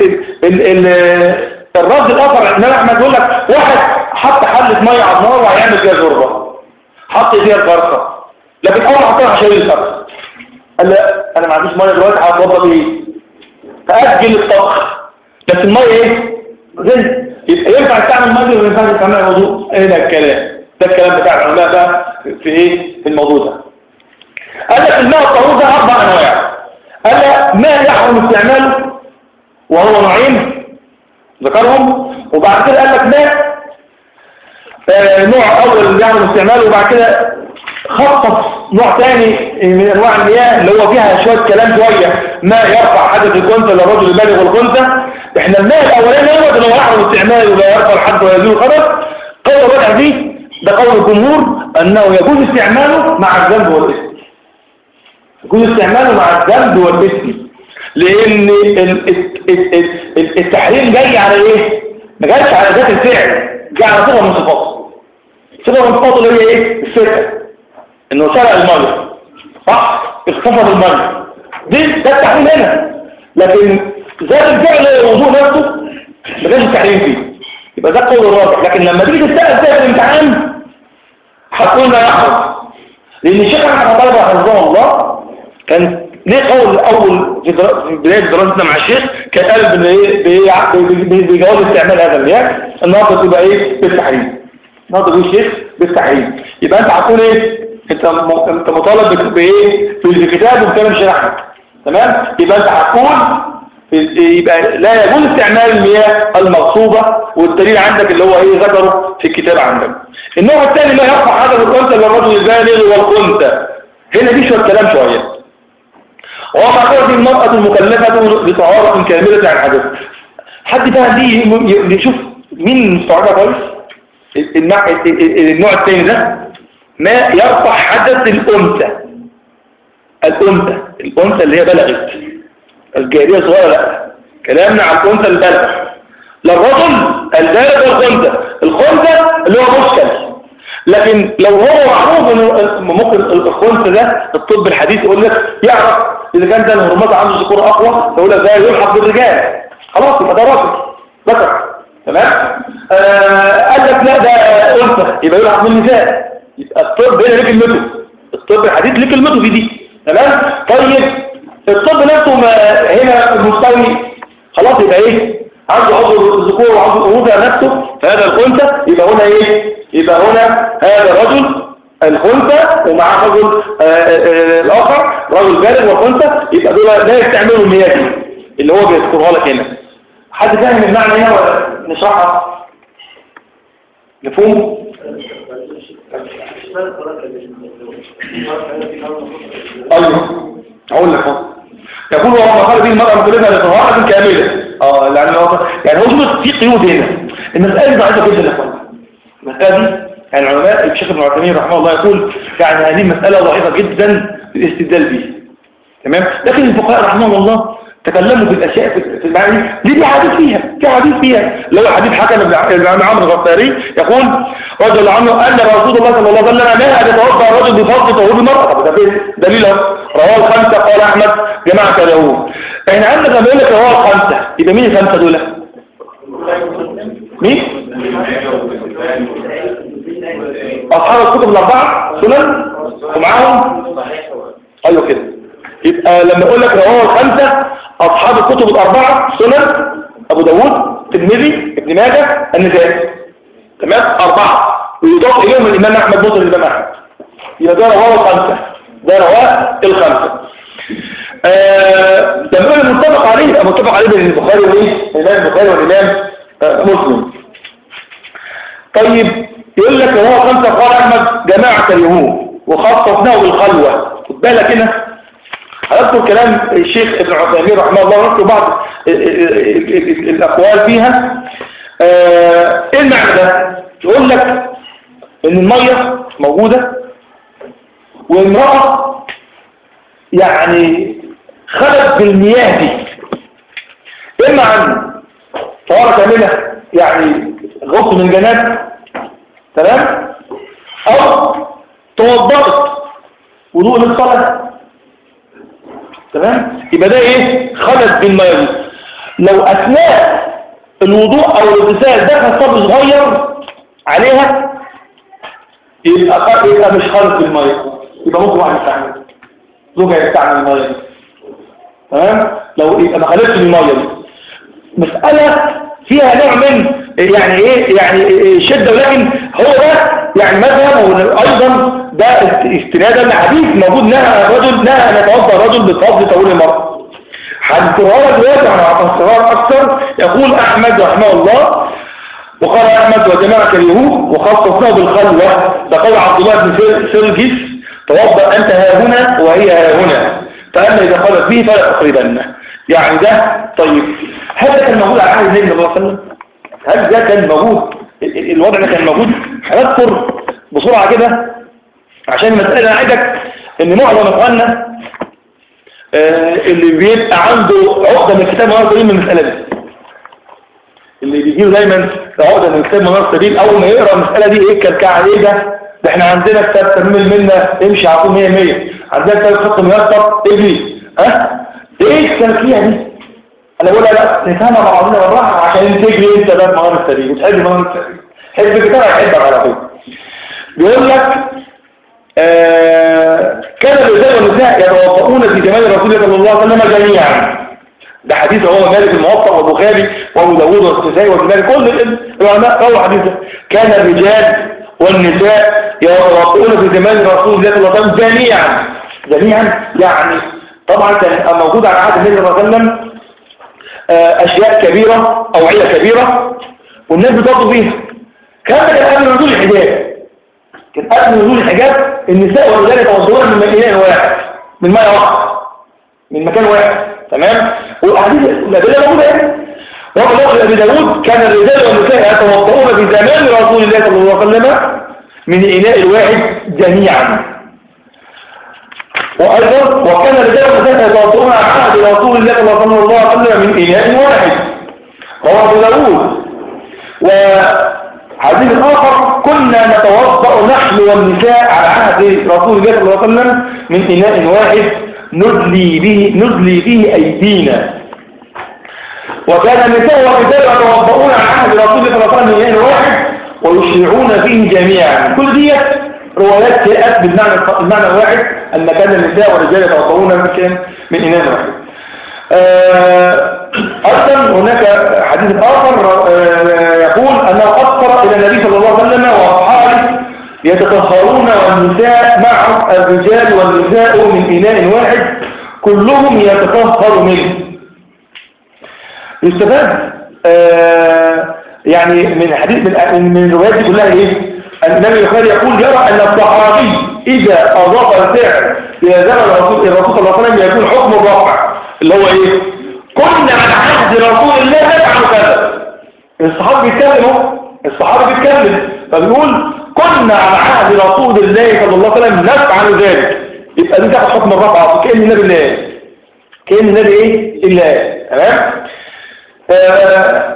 الرد الاخر الامام احمد يقول لك واحد حط حلة مية على النار وهيعمل فيها شوربة حط فيها الفرصة لكن اول حطها شايل الفرصة قال لا انا ما عنديش ميه دلوقتي هتوضى بايه فاجل الطبخ بس الميه ايه زين يبقى ينفع تعمل ميه ولا ينفع تعمل وضوء ايه ده الكلام ده الكلام بتاع العلماء بقى في ايه في الموضوع ده قال لك الماء الطهور ده اربع انواع قال لك ماء يحرم استعماله وهو نوعين ذكرهم وبعد كده قال لك ماء آه نوع اول يحرم استعماله وبعد كده خصص نوع ثاني من انواع المياه اللي هو فيها شويه كلام شويه ما يرفع حدث الكنسة للرجل البالغ والكنسة احنا الماء الاولاني هو ده هو يحرم استعماله ولا يرفع الحد ولا يزول الخبث قول الرجع دي ده قول الجمهور انه يجوز استعماله مع الذنب والاثم يجوز استعماله مع الذنب والاثم لان التحريم جاي على ايه ما جايش على ذات الفعل جاي على صفه من صفاته صفه من صفاته اللي هي ايه السرقه انه سرق الميه صح اختفض الميه دي ده التحريم هنا لكن ذات الفعل الوضوء نفسه ما جاش التحريم فيه يبقى ده القول الراجح لكن لما تيجي تسال فيها في الامتحان هتقول لا يحرم لان الشيخ احمد طالب رحمه الله كان ليه قول اول في بدايه دراستنا مع الشيخ كان قال بجواز استعمال هذا المياه النهارده تبقى ايه بالتحريم النهارده بيقول الشيخ بالتحريم يبقى انت هتقول ايه انت انت مطالب بايه بالكتاب وبكلام شرحك تمام يبقى انت هتقول يبقى لا يجوز استعمال المياه المغصوبة والدليل عندك اللي هو ايه ذكره في الكتاب عندك النوع الثاني لا يرفع هذا الكنت للرجل البالغ والكنت هنا دي شوية كلام شوية وهو معتبر دي المرأة المكلفة بطهارة كاملة عن حدث حد بقى دي يشوف مين مستوعبها كويس النوع الثاني ده ما يرفع حدث الأنثى الأنثى الأنثى اللي هي بلغت الجارية صغيرة لا كلامنا عن الأنثى البلغ للرجل البالغ والخنثى الخنثى اللي هو مشكل لكن لو هو معروف انه ممكن الخنثى ده الطب الحديث يقول لك يعرف اذا كان ده الهرمونات عنده ذكور اقوى يقول لك ده يلحق بالرجال خلاص يبقى ده راجل ذكر تمام آه قال لك لا ده انثى يبقى يلحق بالنساء يبقى الطب هنا ليه كلمته الطب الحديث ليه كلمته في دي تمام طيب الطب نفسه ما هنا مستوي خلاص يبقى ايه عنده عضو الذكور وعنده الأنوثة نفسه فهذا الخنثى يبقى هنا ايه يبقى هنا هذا رجل الخنثى ومعاه رجل آه، آه، الآخر رجل بالغ وخنثى يبقى دول لا يستعملوا المياه دي اللي هو بيذكرها لك هنا حد فاهم المعنى هنا ولا نشرحها مفهوم ايوه هقول لك اهو يقول وهو قال به المرأة مكلفة لطهارة كاملة اه يعني هو يعني هو شوف في قيود هنا المسألة دي ضعيفة جدا يا اخوان المسألة دي يعني العلماء الشيخ ابن عثيمين رحمه الله يقول يعني هذه مسألة ضعيفة جدا في الاستدلال بها تمام لكن الفقهاء رحمه الله تكلموا في الأشياء في المعاني دي دي حديث فيها في حديث فيها لو حديث حكم ابن عمرو الغفاري يقول رجل عنه أن رسول الله صلى الله عليه وسلم نهى أن يتوضأ الرجل بفضل طهور المرأة طب ده فين دليل رواه الخمسة قال أحمد جماعة له احنا عندنا لما يقول لك رواه الخمسة يبقى مين الخمسة دول مين أصحاب الكتب الأربعة سنن ومعاهم أيوه كده يبقى لما اقول لك رواه الخمسة اصحاب الكتب الاربعة سنن ابو داود الترمذي ابن ماجه النسائي تمام اربعة ويضاف اليهم الامام احمد مسلم الامام احمد يبقى ده رواه الخمسة ده رواه الخمسة آه لما يقول متفق عليه يبقى متفق عليه بين البخاري وايه الامام البخاري والامام آه مسلم طيب يقول لك رواه خمسة قال احمد جماعة اليهود وخصصناه بالخلوة خد بالك هنا هذكر كلام الشيخ ابن عثيمين رحمه الله ونذكر بعض الأقوال فيها ايه المعنى ده يقول لك ان المية موجودة والمرأة يعني خلت بالمياه دي اما عن طوارة كاملة يعني غص من جنات تمام او توضأت وضوء للصلاة تمام يبقى ده ايه خلت بالمياه لو اثناء الوضوء او الاغتسال دخل صب صغير عليها يبقى يبقى مش خلط بالمياه يبقى ممكن واحد يستعمل زوجها يستعمل المياه تمام لو يبقى ما خلطش بالمياه دي مسألة فيها نوع من يعني ايه يعني شدة ولكن هو ده يعني مذهب ايضا ده استنادا لحديث موجود نهى رجل نهى ان يتوضا رجل بفضل طول المرأة هنذكرها لك دلوقتي على تفسيرات اكثر يقول احمد رحمه الله وقال احمد وجماعة اليهود وخصصناه بالخلوة ده قول عبد الله بن سرجس توضا انت ها هنا وهي ها هنا فاما اذا قالت به فلا تقريبن يعني ده طيب هل ده كان موجود على عهد النبي صلى الله عليه وسلم هل ده كان موجود الوضع ده كان موجود هنذكر بسرعة كده عشان المسألة عندك ان معظم اخواننا آه اللي بيبقى عنده عقدة من الكتاب منار سبيل من المسألة دي اللي بيجيله دايما عقدة من الكتاب منار سبيل اول ما يقرأ المسألة دي ايه كالكعب ايه ده ده احنا عندنا كتاب تمام منا امشي على طول 100 100 عندنا كتاب خط ميسر اجري ها ايه التركية دي انا بقول لا نفهمها مع بعضنا بالراحه عشان تجري انت بقى منار السبيل وتحب منار السبيل حب الكتاب هيحبك على طول بيقول لك آه كان الرجال والنساء يتوضؤون في جمال رسول الله صلى الله عليه وسلم جميعا ده حديث هو مالك الموطأ والبخاري وابو داوود والنسائي والبخاري كل العلماء قالوا حديث كان الرجال والنساء يتوضؤون في جمال رسول الله صلى الله عليه وسلم جميعا جميعا يعني طبعا كان موجود على عهد النبي صلى الله عليه وسلم اشياء كبيرة اوعية كبيرة والناس بتوضوا فيها كان كان قبل نزول الحجاب كان قبل نزول الحجاب النساء والرجال يتوضؤون من مكان واحد من ميه واحده من مكان واحد تمام والاحاديث الادله موجوده يعني وفي لفظ ابي داود كان الرجال والنساء يتوضؤون في زمان رسول الله صلى الله عليه وسلم من الاناء الواحد جميعا وايضا وكان الرجال والنساء يتوضؤون على عهد رسول الله صلى الله عليه وسلم من اناء واحد رواه ابو داود وحديث آخر كنا نتوضأ نحن والنساء على عهد رسول الله صلى الله عليه وسلم من إناء واحد ندلي به ندلي به أيدينا وكان النساء والرجال يتوضؤون على عهد رسول الله صلى الله عليه وسلم من إناء واحد ويشيعون فيه جميعا كل دي روايات جاءت بالمعنى المعنى الواحد أن كان النساء والرجال يتوضؤون من من إناء واحد آه، أيضا هناك حديث آخر آه، يقول أنه أثر إلى النبي صلى الله عليه وسلم وأصحابه يتطهرون والنساء مع الرجال والنساء من إناء واحد كلهم يتطهر منه يستفاد آه، يعني من حديث من من الروايات دي كلها ايه النبي البخاري يقول يرى ان الصحابي اذا اضاف الفعل الى زمن الرسول الرسول صلى الله عليه وسلم يكون حكم الرفع اللي هو ايه كنا على عهد رسول الله نفعل كذا الصحابه بيتكلموا الصحابه بيتكلم فبيقول كنا على عهد رسول الله صلى الله عليه وسلم نفعل ذلك يبقى دي تاخد حكم الرفع كأن النبي اللي قال كأن النبي ايه اللي قال تمام آه،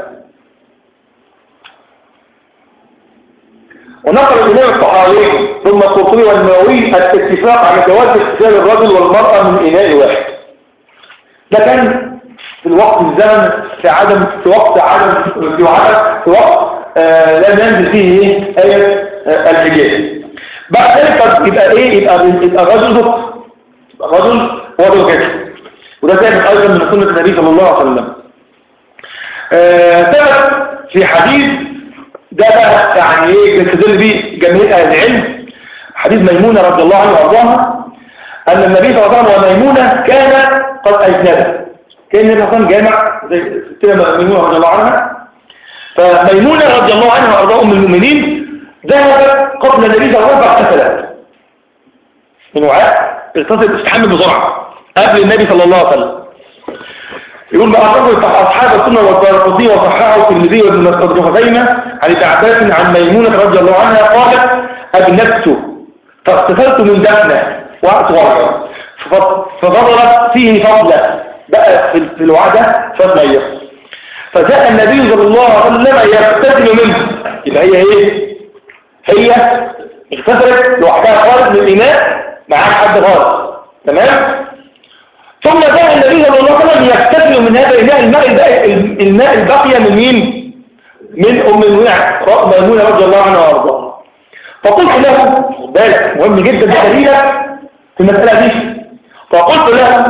ونقل الإمام الطحاوي ثم القرطبي والنووي الاتفاق على جواز اغتسال الرجل والمرأة من إناء واحد ده كان في الوقت الزمن في عدم في وقت عدم في عدم في وقت آه لم ينزل فيه ايه آية آه الحجاب بعد ذلك طب يبقى ايه يبقى يبقى رجل ذكر يبقى رجل وضع كده وده ثابت ايضا من سنة النبي صلى الله عليه وسلم آه ثبت في حديث ده بقى يعني ايه بيستدل بيه جميع اهل العلم حديث ميمونة رضي الله عنها وارضاها ان النبي صلى الله عليه وسلم وميمونة كان قد اجنبه كان النبي صلى الله عليه وسلم جامع زي ستنا ميمونة رضي الله عنها فميمونة رضي الله عنها وارضاها ام المؤمنين ذهبت قبل النبي صلى الله عليه وسلم فاغتسلت من وعاء اغتسلت استحمل بسرعة قبل النبي صلى الله عليه وسلم يقول بقى أخرج أصحاب السنة والدارقطي وصححه الترمذي وابن مسعود خزيمة عن ابن عباس عن ميمونة رضي الله عنها قالت أبنبت فاغتسلت من دفنة وقت ورع فظهرت فيه فضلة بقى في في الوعدة فمية فجاء النبي صلى الله عليه وسلم يغتسل منه يبقى هي ايه هي اغتسلت لوحدها خالص من الإناء معاها حد خالص تمام ثم جاء النبي صلى الله عليه وسلم يغتسل من هذا الماء الماء الباقي الماء الباقي من مين من ام المنع ميمونه رضي الله عنها وارضاها فقلت له خد بالك مهم جدا دليلك في المساله دي فقلت له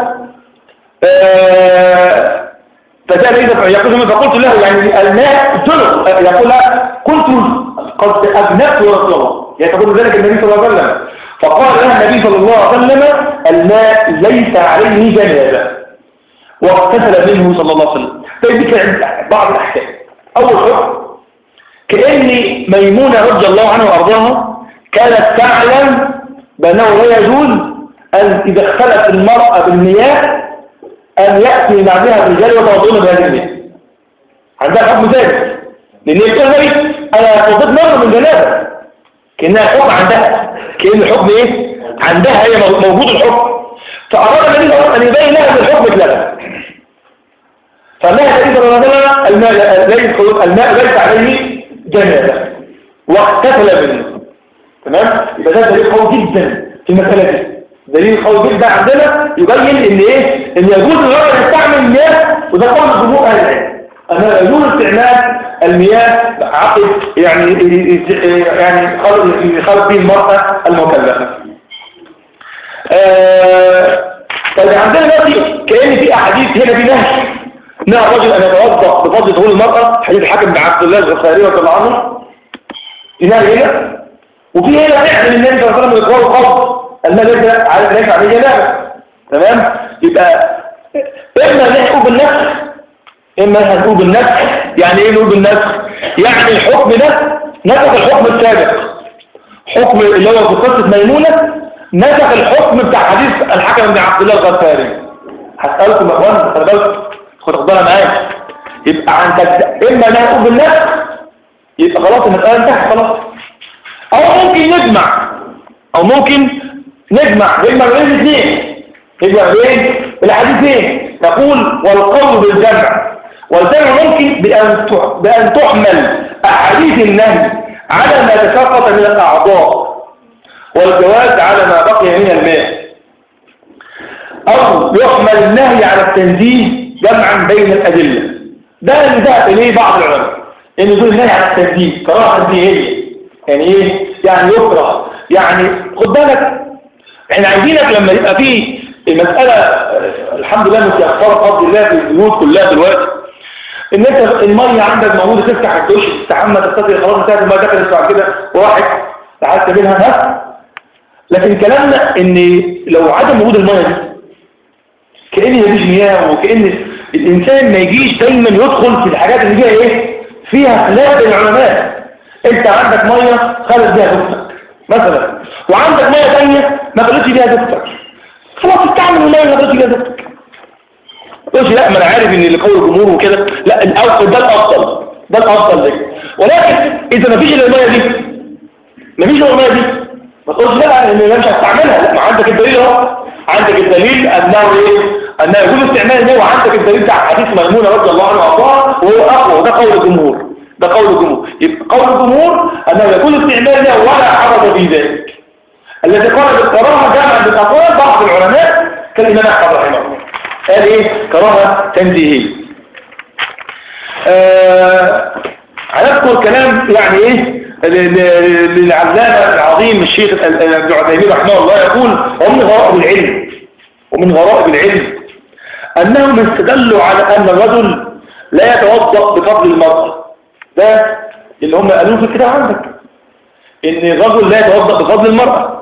آه فجاء لي يقول فقلت له يعني الماء جنب يقول كنت قد اجنبت يا رسول الله يقول ذلك النبي صلى الله عليه وسلم فقال لها النبي صلى الله عليه وسلم الماء ليس عليه جنابه واغتسل منه صلى الله عليه وسلم طيب عند بعض الاحكام اول حكم كأن ميمونة رضي الله عنها وارضاها كانت تعلم بانه لا يجوز ان اذا اختلت المرأة بالمياه ان يأتي بعدها الرجال وتوضون بهذه المياه عندها حكم ذلك لان يقول لي انا فضيت مرة من جنابه كأنها حكم عندها كأن الحكم ايه عندها هي موجود الحكم فأراد النبي صلى الله عليه وسلم أن يبين لها أن الحكم اتلغى فالنهي النبي صلى الله عليه وسلم الماء ليس الماء ليس عليه جنابه واغتسل منه تمام يبقى ده دليل قوي جدا في المسألة دي دليل قوي جدا عندنا يبين ان ايه ان يجوز الرجل يستعمل المياه وده قول جمهور اهل العلم أنه يجوز استعمال المياه عقد يعني يعني خلق به المرأة المكلفة آه طيب عندنا دلوقتي كأن في أحاديث هنا في نهي نهى الرجل أن يتوضأ بفضل دخول المرأة حديث الحاكم بن عبد الله الغفاري رضي الله عنه في نهي هنا وفي هنا فعل النبي صلى الله عليه وسلم يقول قبض الماء ليس عليه ليس عليه جنابه تمام يبقى إما نحكم بالنفس إما هنقول بالنسخ يعني إيه نقول بالنسخ يعني الحكم ده نسخ الحكم السابق حكم اللي هو في قصة ميمونة نسخ الحكم بتاع حديث الحكم بن عبد الله الغفاري هسألكم يا اخوان خد بالكم خد بالك معايا يبقى عندك إما نقول بالنسخ يبقى خلاص المسألة انتهت خلاص أو ممكن نجمع أو ممكن نجمع نجمع بين الاثنين نجمع بين الحديثين نقول والقول بالجمع والجمع ممكن بأن بأن تحمل أحاديث النهي على ما تساقط من الأعضاء والجواز على ما بقي من الماء أو يحمل النهي على التنزيه جمعا بين الأدلة ده اللي ذهب إليه بعض العلماء إن يقول النهي على التنزيه كراهة تنزيهية يعني إيه؟ يعني يكره يعني خد بالك احنا عايزينك لما يبقى فيه المسألة آه، الحمد لله متيسرة بفضل الله في البيوت كلها دلوقتي ان انت المية عندك موجودة تفتح الدش تستحمى تغتسل خلاص انتهت المية دخلت بعد كده وراحت لحدت منها ها لكن كلامنا ان لو عدم وجود المية دي كأن مفيش مياه وكأن الإنسان ما يجيش دايما يدخل في الحاجات اللي فيها ايه فيها خلاف بين العلماء انت عندك مية خلت بيها دفتك مثلا وعندك مية تانية ما خلتش بيها دفتك خلاص استعمل المية اللي ما خلتش بيها دفتك تقولش لا ما انا عارف ان اللي قول الجمهور وكده لا الافضل ده الافضل ده الافضل ده ولكن اذا ما فيش الا الميه دي ما فيش الا الميه دي ما تقولش لا ان انا مش هستعملها لا ما عندك الدليل اهو عندك الدليل انه ايه انه يجوز استعمال الماء وعندك الدليل بتاع حديث ميمونه رضي الله عنه وارضاها وهو اقوى وده قول الجمهور ده قول الجمهور يبقى قول الجمهور انه يكون استعمال الماء ولا حرج في ذلك الذي قال بالكراهه جمع بالاقوال بعض العلماء كالامام احمد رحمه الله قال ايه كراهه تنزيهيه آه هنذكر كلام يعني ايه للعلامه العظيم الشيخ ابن عثيمين رحمه الله يقول ومن غرائب العلم ومن غرائب العلم انهم استدلوا على ان الرجل لا يتوضا بفضل المراه ده اللي هم قالوه في الكتاب عندك ان الرجل لا يتوضا بفضل المراه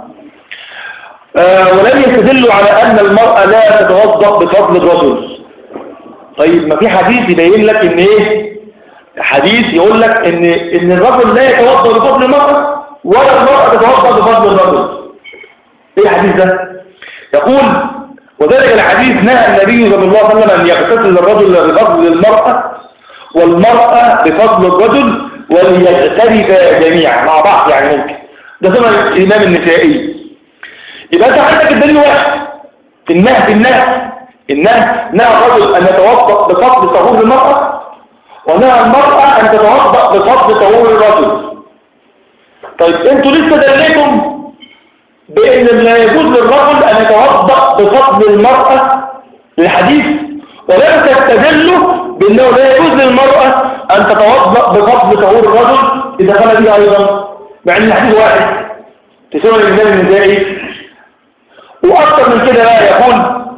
آه ولم يستدلوا على أن المرأة لا تتوضأ بفضل الرجل طيب ما في حديث يبين لك ان ايه حديث يقول لك ان ان الرجل لا يتوضأ بفضل المرأة ولا المرأة تتوضأ بفضل الرجل ايه الحديث ده يقول وذلك الحديث نهى النبي صلى الله عليه وسلم ان يغتسل الرجل بفضل المرأة والمرأة بفضل الرجل وليغتربا جميعا مع بعض يعني ممكن ده ثم الإمام النسائي يبقى انت عندك الدليل واحد في النهي في النهي النهي نهى الرجل ان يتوضا بفضل طهور المراه ونهى المراه ان تتوضا بفضل طهور الرجل طيب انتوا لسه دليتم بان لا يجوز للرجل ان يتوضا بفضل المراه للحديث ولم تستدلوا بانه لا يجوز للمراه ان تتوضا بفضل طهور الرجل اذا كان بها ايضا مع ان الحديث واحد في سنن الامام النسائي وأكثر من كده بقى يقول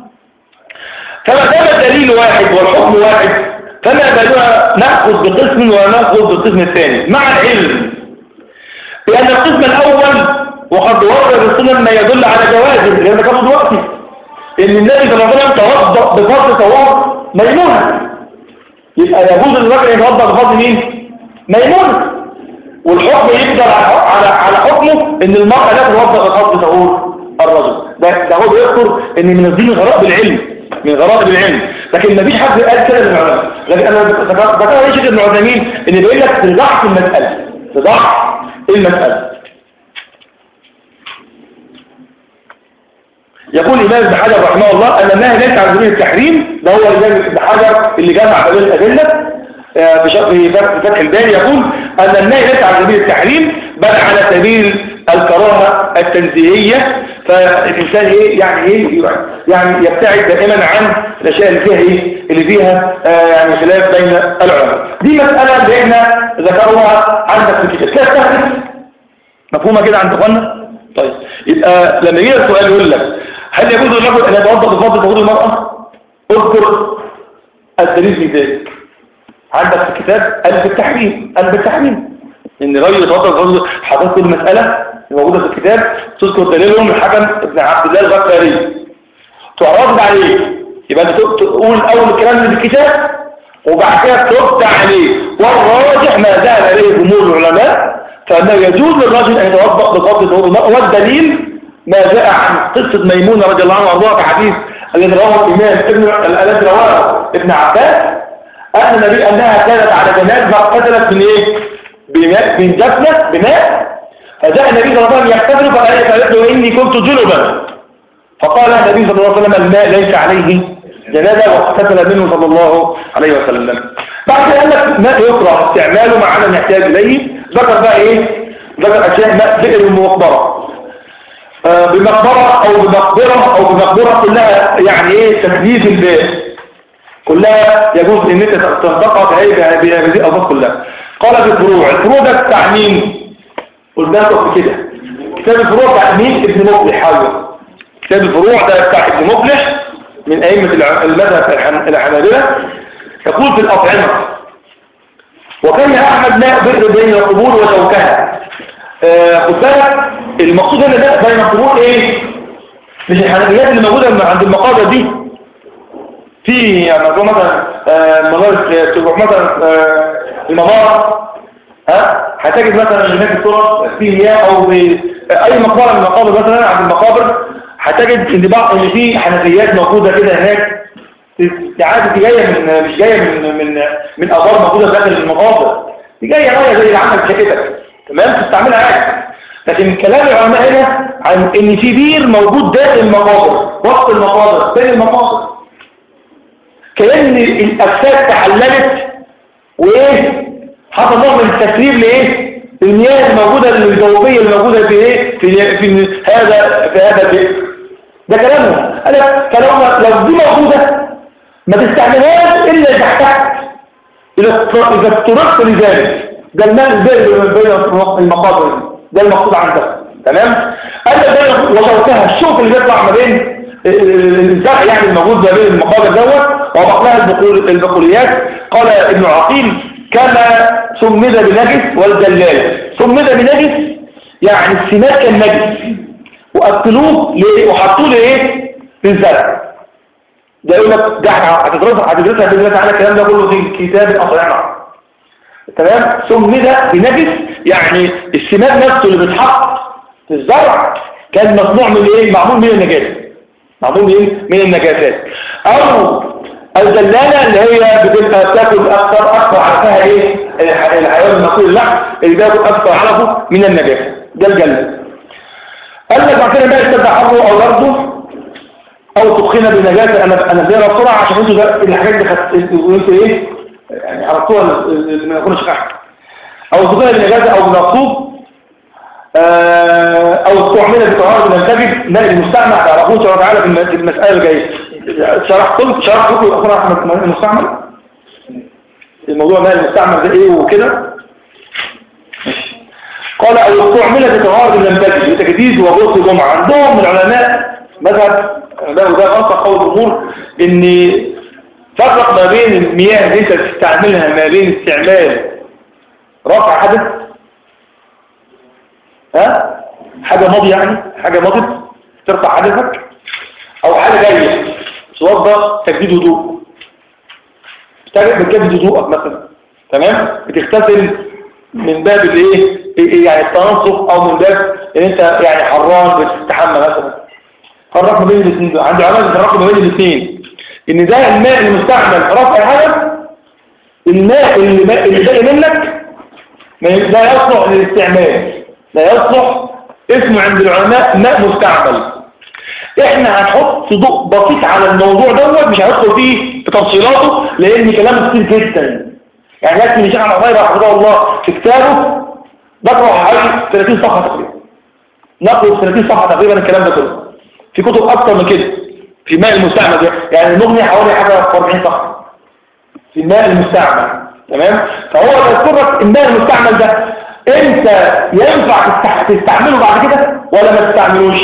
فما دام الدليل واحد والحكم واحد فما بالنا نأخذ بقسم ونأخذ بالقسم الثاني مع العلم لأن القسم الأول وقد ورد السنن ما يدل على جوازه لأن كان دلوقتي إن النبي صلى الله عليه وسلم توضأ بفضل طهور ميمونة يبقى يجوز للرجل يتوضأ بفضل مين؟ ميمونة والحكم يقدر على على حكمه إن المرأة لا تتوضأ بفضل طهور الرجل ده ده هو بيذكر ان من الدين غرائب العلم من غرائب العلم لكن ما فيش حد قال كده للعلماء لكن انا ذكرت ايه شيخ ابن عثيمين ان بيقول لك تضحك المساله تضحك المساله يقول الإمام ابن حجر رحمه الله أن النهي ليس عن سبيل التحريم ده هو الإمام ابن حجر اللي جمع بين الأدلة في فتح الباري يقول أن النهي ليس عن سبيل التحريم بل على سبيل الكراهة التنزيهية فالإنسان إيه يعني إيه يعني يبتعد دائما عن الأشياء اللي فيها إيه اللي فيها آه يعني خلاف بين العلماء دي مسألة اللي إحنا ذكروها عندك في الكتاب كيف تحدث مفهومة كده عند إخواننا طيب يبقى لما يجي السؤال يقول لك هل يجوز الرجل أن يتوضأ بفضل تفضل المرأة اذكر الدليل في ذلك عندك في الكتاب قلب التحريم قلب التحريم ان الرجل يتوضأ بفضل حضرتك المسألة الموجودة في الكتاب تذكر دليلهم الحكم ابن عبد الله الغفاري تعرض عليه يبقى انت تقول اول الكلام اللي في الكتاب وبعد كده ترد عليه والراجح ما ذهب اليه جمهور العلماء فانه يجوز للرجل ان يتوضا بفضل ظهور الماء والدليل ما جاء عن قصه ميمونه رضي الله عنها وارضاها في حديث الذي رواه الامام ابن الذي رواه ابن عباس ان النبي انها كانت على جنازه فاقتتلت من ايه؟ بماء من جفنه بماء فجاء النبي صلى الله عليه وسلم يقتبل فقالت له إني كنت جنبا فقال النبي صلى الله عليه وسلم الماء ليس عليه جنابه واقتتل منه صلى الله عليه وسلم بعد قال لك ماء يكره استعماله مع عدم يحتاج إليه ذكر بقى إيه ذكر أشياء ماء بئر ومقبرة آه بمقبرة أو بمقبرة أو بمقبرة كلها يعني إيه تكليف البيت كلها يجوز ان انت تنطقها في هذه الألفاظ كلها قال في الفروع الفروع ده بتاع مين قلنا لكم كده كتاب الفروع بتاع مين ابن مفلح حاول كتاب الفروع ده بتاع ابن مفلح من أئمة الع- المذهب الحن- الحنابلة يقول في الأطعمة وكان أحمد لا بئر بين القبور وشوكها آه، خد بالك المقصود هنا ده بين القبور ايه مش الحنفيات اللي موجودة عند المقابر دي في يعني مثلا مثلا آه، مغارب تروح مثلا آه، الممارة ها هتجد مثلا هناك الصورة في مياه او في اي مقبرة من المقابر مثلا عند المقابر هتجد ان بعض ان في حنفيات موجودة كده هناك عادي دي جاية من مش جاية من من من ابار موجودة داخل المقابر دي جاية مية زي اللي عندك شقتك تمام تستعملها عادي لكن كلام العلماء هنا عن ان في بير موجود داخل المقابر وسط المقابر بين المقابر كأن الأجساد تحللت وإيه حصل نوع من التسريب لإيه المياه الموجودة الجوفية الموجودة في إيه في, في هذا في هذا البئر ده كلامهم أنا كلامهم لو دي موجودة ما تستعملهاش إلا إذا احتجت إذا إذا اضطررت لذلك ده الماء البئر بين المقابر ده المقصود عندك تمام قال ده وشوكها الشوك اللي بيطلع ما بين الزرع يعني الموجود ما بين المقابر دوت وبقلها البقول البقوليات قال ابن عقيل كما سمد بنجس والجلال سمد بنجس يعني السماد كان نجس وقتلوه ليه وحطوه لايه في الزرع ده يقول لك ده هتدرسها هتدرسها باذن الله تعالى الكلام ده كله في كتاب الاطعمه تمام سمد بنجس يعني السماد نفسه اللي بيتحط في الزرع كان مصنوع من ايه معمول من النجاسه معمول من من النجاسات او الزلالة اللي هي بتبقى بتاكل اكثر اكثر عرفها ايه الحيوان المأكول اللحم اللي بياكل اكثر عرفه من النجاسة ده الجلة قال لك بعد كده بقى يستبدع حره او برضه او تدخلنا بالنجاسة انا انا بدينا بسرعة عشان انتوا ده الحاجات دي خدت وانتوا ايه يعني عرفتوها اللي ما يكونش احد او تدخلنا بالنجاسة او بالمقصود او استعمل بطهارة من تجد ماء المستعمل تعرفون سبحانه وتعالى في المسألة الجاية شرحتم شرحت لكم أخونا أحمد ماء المستعمل الموضوع ماء المستعمل ده إيه وكده قال أو استعمل بطهارة لم تجد لتجديد وغسل جمعة عندهم من العلماء مذهب ده وده غلطة قول الجمهور إن فرق ما بين المياه اللي أنت تستعملها ما بين استعمال رفع حدث ها حاجة ماضية يعني حاجة ماضت ترفع حدثك او حاجة جاية توضى تجديد وضوء بتجدد وضوءك مثلا تمام بتغتسل من باب الايه يعني التنظف او من باب ان انت يعني حران بتستحمى مثلا فرق ما بين الاثنين دول عندي علامه فرق ما بين الاثنين ان ده الماء المستعمل في رفع الحدث الماء اللي اللي باقي منك لا يصلح للاستعمال لا يصلح اسمه عند العلماء ماء مستعمل احنا هنحط ضوء بسيط على الموضوع دوت مش هندخل فيه في تفصيلاته لان كلام كتير جدا يعني لكن الشيخ عبد الغير رحمه الله في كتابه بقرا حوالي 30 صفحه تقريبا نقل 30 صفحه تقريبا الكلام ده كله في كتب اكتر من كده في الماء المستعمل ده يعني المغني حوالي حاجه 40 صفحه في الماء المستعمل تمام فهو يذكرك الماء المستعمل ده انت ينفع تستعمله بعد كده ولا ما تستعملوش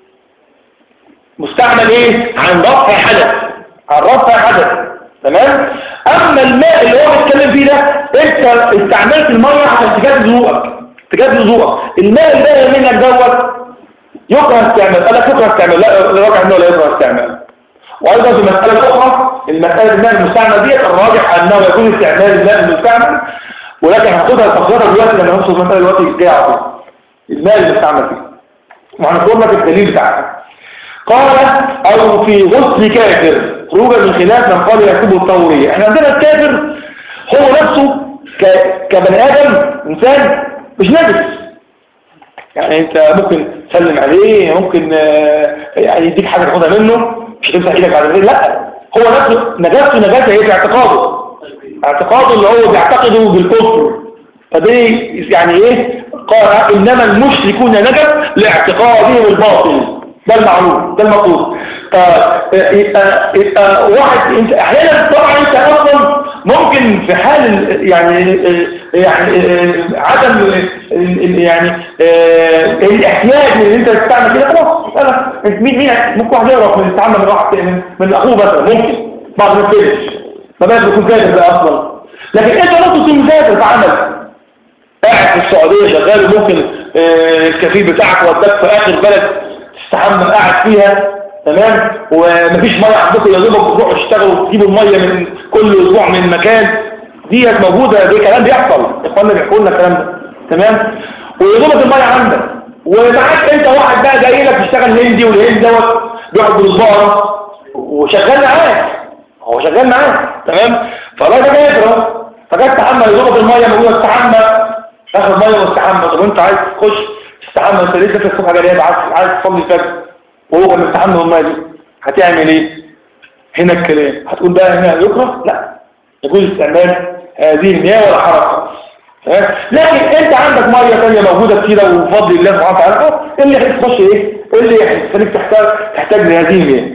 مستعمل ايه عن رفع حدث عن رفع حدث تمام اما الماء اللي هو بيتكلم فيه ده انت استعملت الميه عشان تجدد وضوءك تجدد وضوءك الماء اللي باقي منك دوت يكره استعمال قال لك يكره استعمال لا الراجح انه لا يكره استعمال وايضا في مساله اخرى المساله الماء المستعمل ديت الراجح انه يكون استعمال الماء المستعمل ولكن هاخدها تفصيلها دلوقتي لما نوصل المساله دلوقتي الجايه على طول الماء المستعمل فيه وهنذكر لك الدليل بتاعها قال او في غسل كافر خروجا من خلاف من قال يكتب الطورية احنا عندنا الكافر هو نفسه ك... كبني ادم انسان مش نجس يعني انت ممكن تسلم عليه ممكن يعني يديك حاجة تاخدها منه مش هتمسح ايدك بعد ذلك لا هو نفسه نجاسته نجاسة هي في اعتقاده اعتقاده اللي هو بيعتقده بالكفر فدي يعني ايه قال انما المشركون نجس لاعتقادهم الباطل ده المعلوم ده المطلوب يبقى يبقى واحد انت احيانا طبعا انت اصلا ممكن في حال يعني يعني آه، عدم يعني آه، الاحتياج ان انت تستعمل كده خلاص انا مين مين ممكن واحد يعرف من يستعمل من واحد من, من اخوه مثلا ممكن بعض الناس كده ما بالك بيكون كاتب بقى اصلا لكن انت ممكن تكون كاتب في عمل قاعد في السعوديه شغال وممكن الكفيل بتاعك وداك في اخر بلد تستحمل قاعد فيها تمام ومفيش ميه عندكم يا دوبك تروحوا تشتغلوا وتجيبوا الميه من كل اسبوع من مكان ديت موجودة دي كلام بيحصل اخواننا بيحكوا لنا الكلام ده تمام ويضربك الميه عندك ومعاك انت واحد بقى جاي لك تشتغل هندي والهند دوت بيقعد بالصباعه وشغال معاك هو شغال معاك تمام فالراجل ده يقرا فجاء تحمل يضربك الميه موجوده تستحمى تاخد ميه واستحمى طب انت عايز تخش تستحمى انت لسه في الصبح جاي عايز عايز تصلي الفجر وهو كان مستحمى بالميه دي هتعمل ايه هنا الكلام هتقول بقى هنا يكره لا يجوز استعمال هذه المياه ولا حركة لكن انت عندك مية ثانيه موجودة كتيرة وفضل الله سبحانه وتعالى اللي هتخش ايه اللي يخليك تحتاج تحتاج لهذه المياه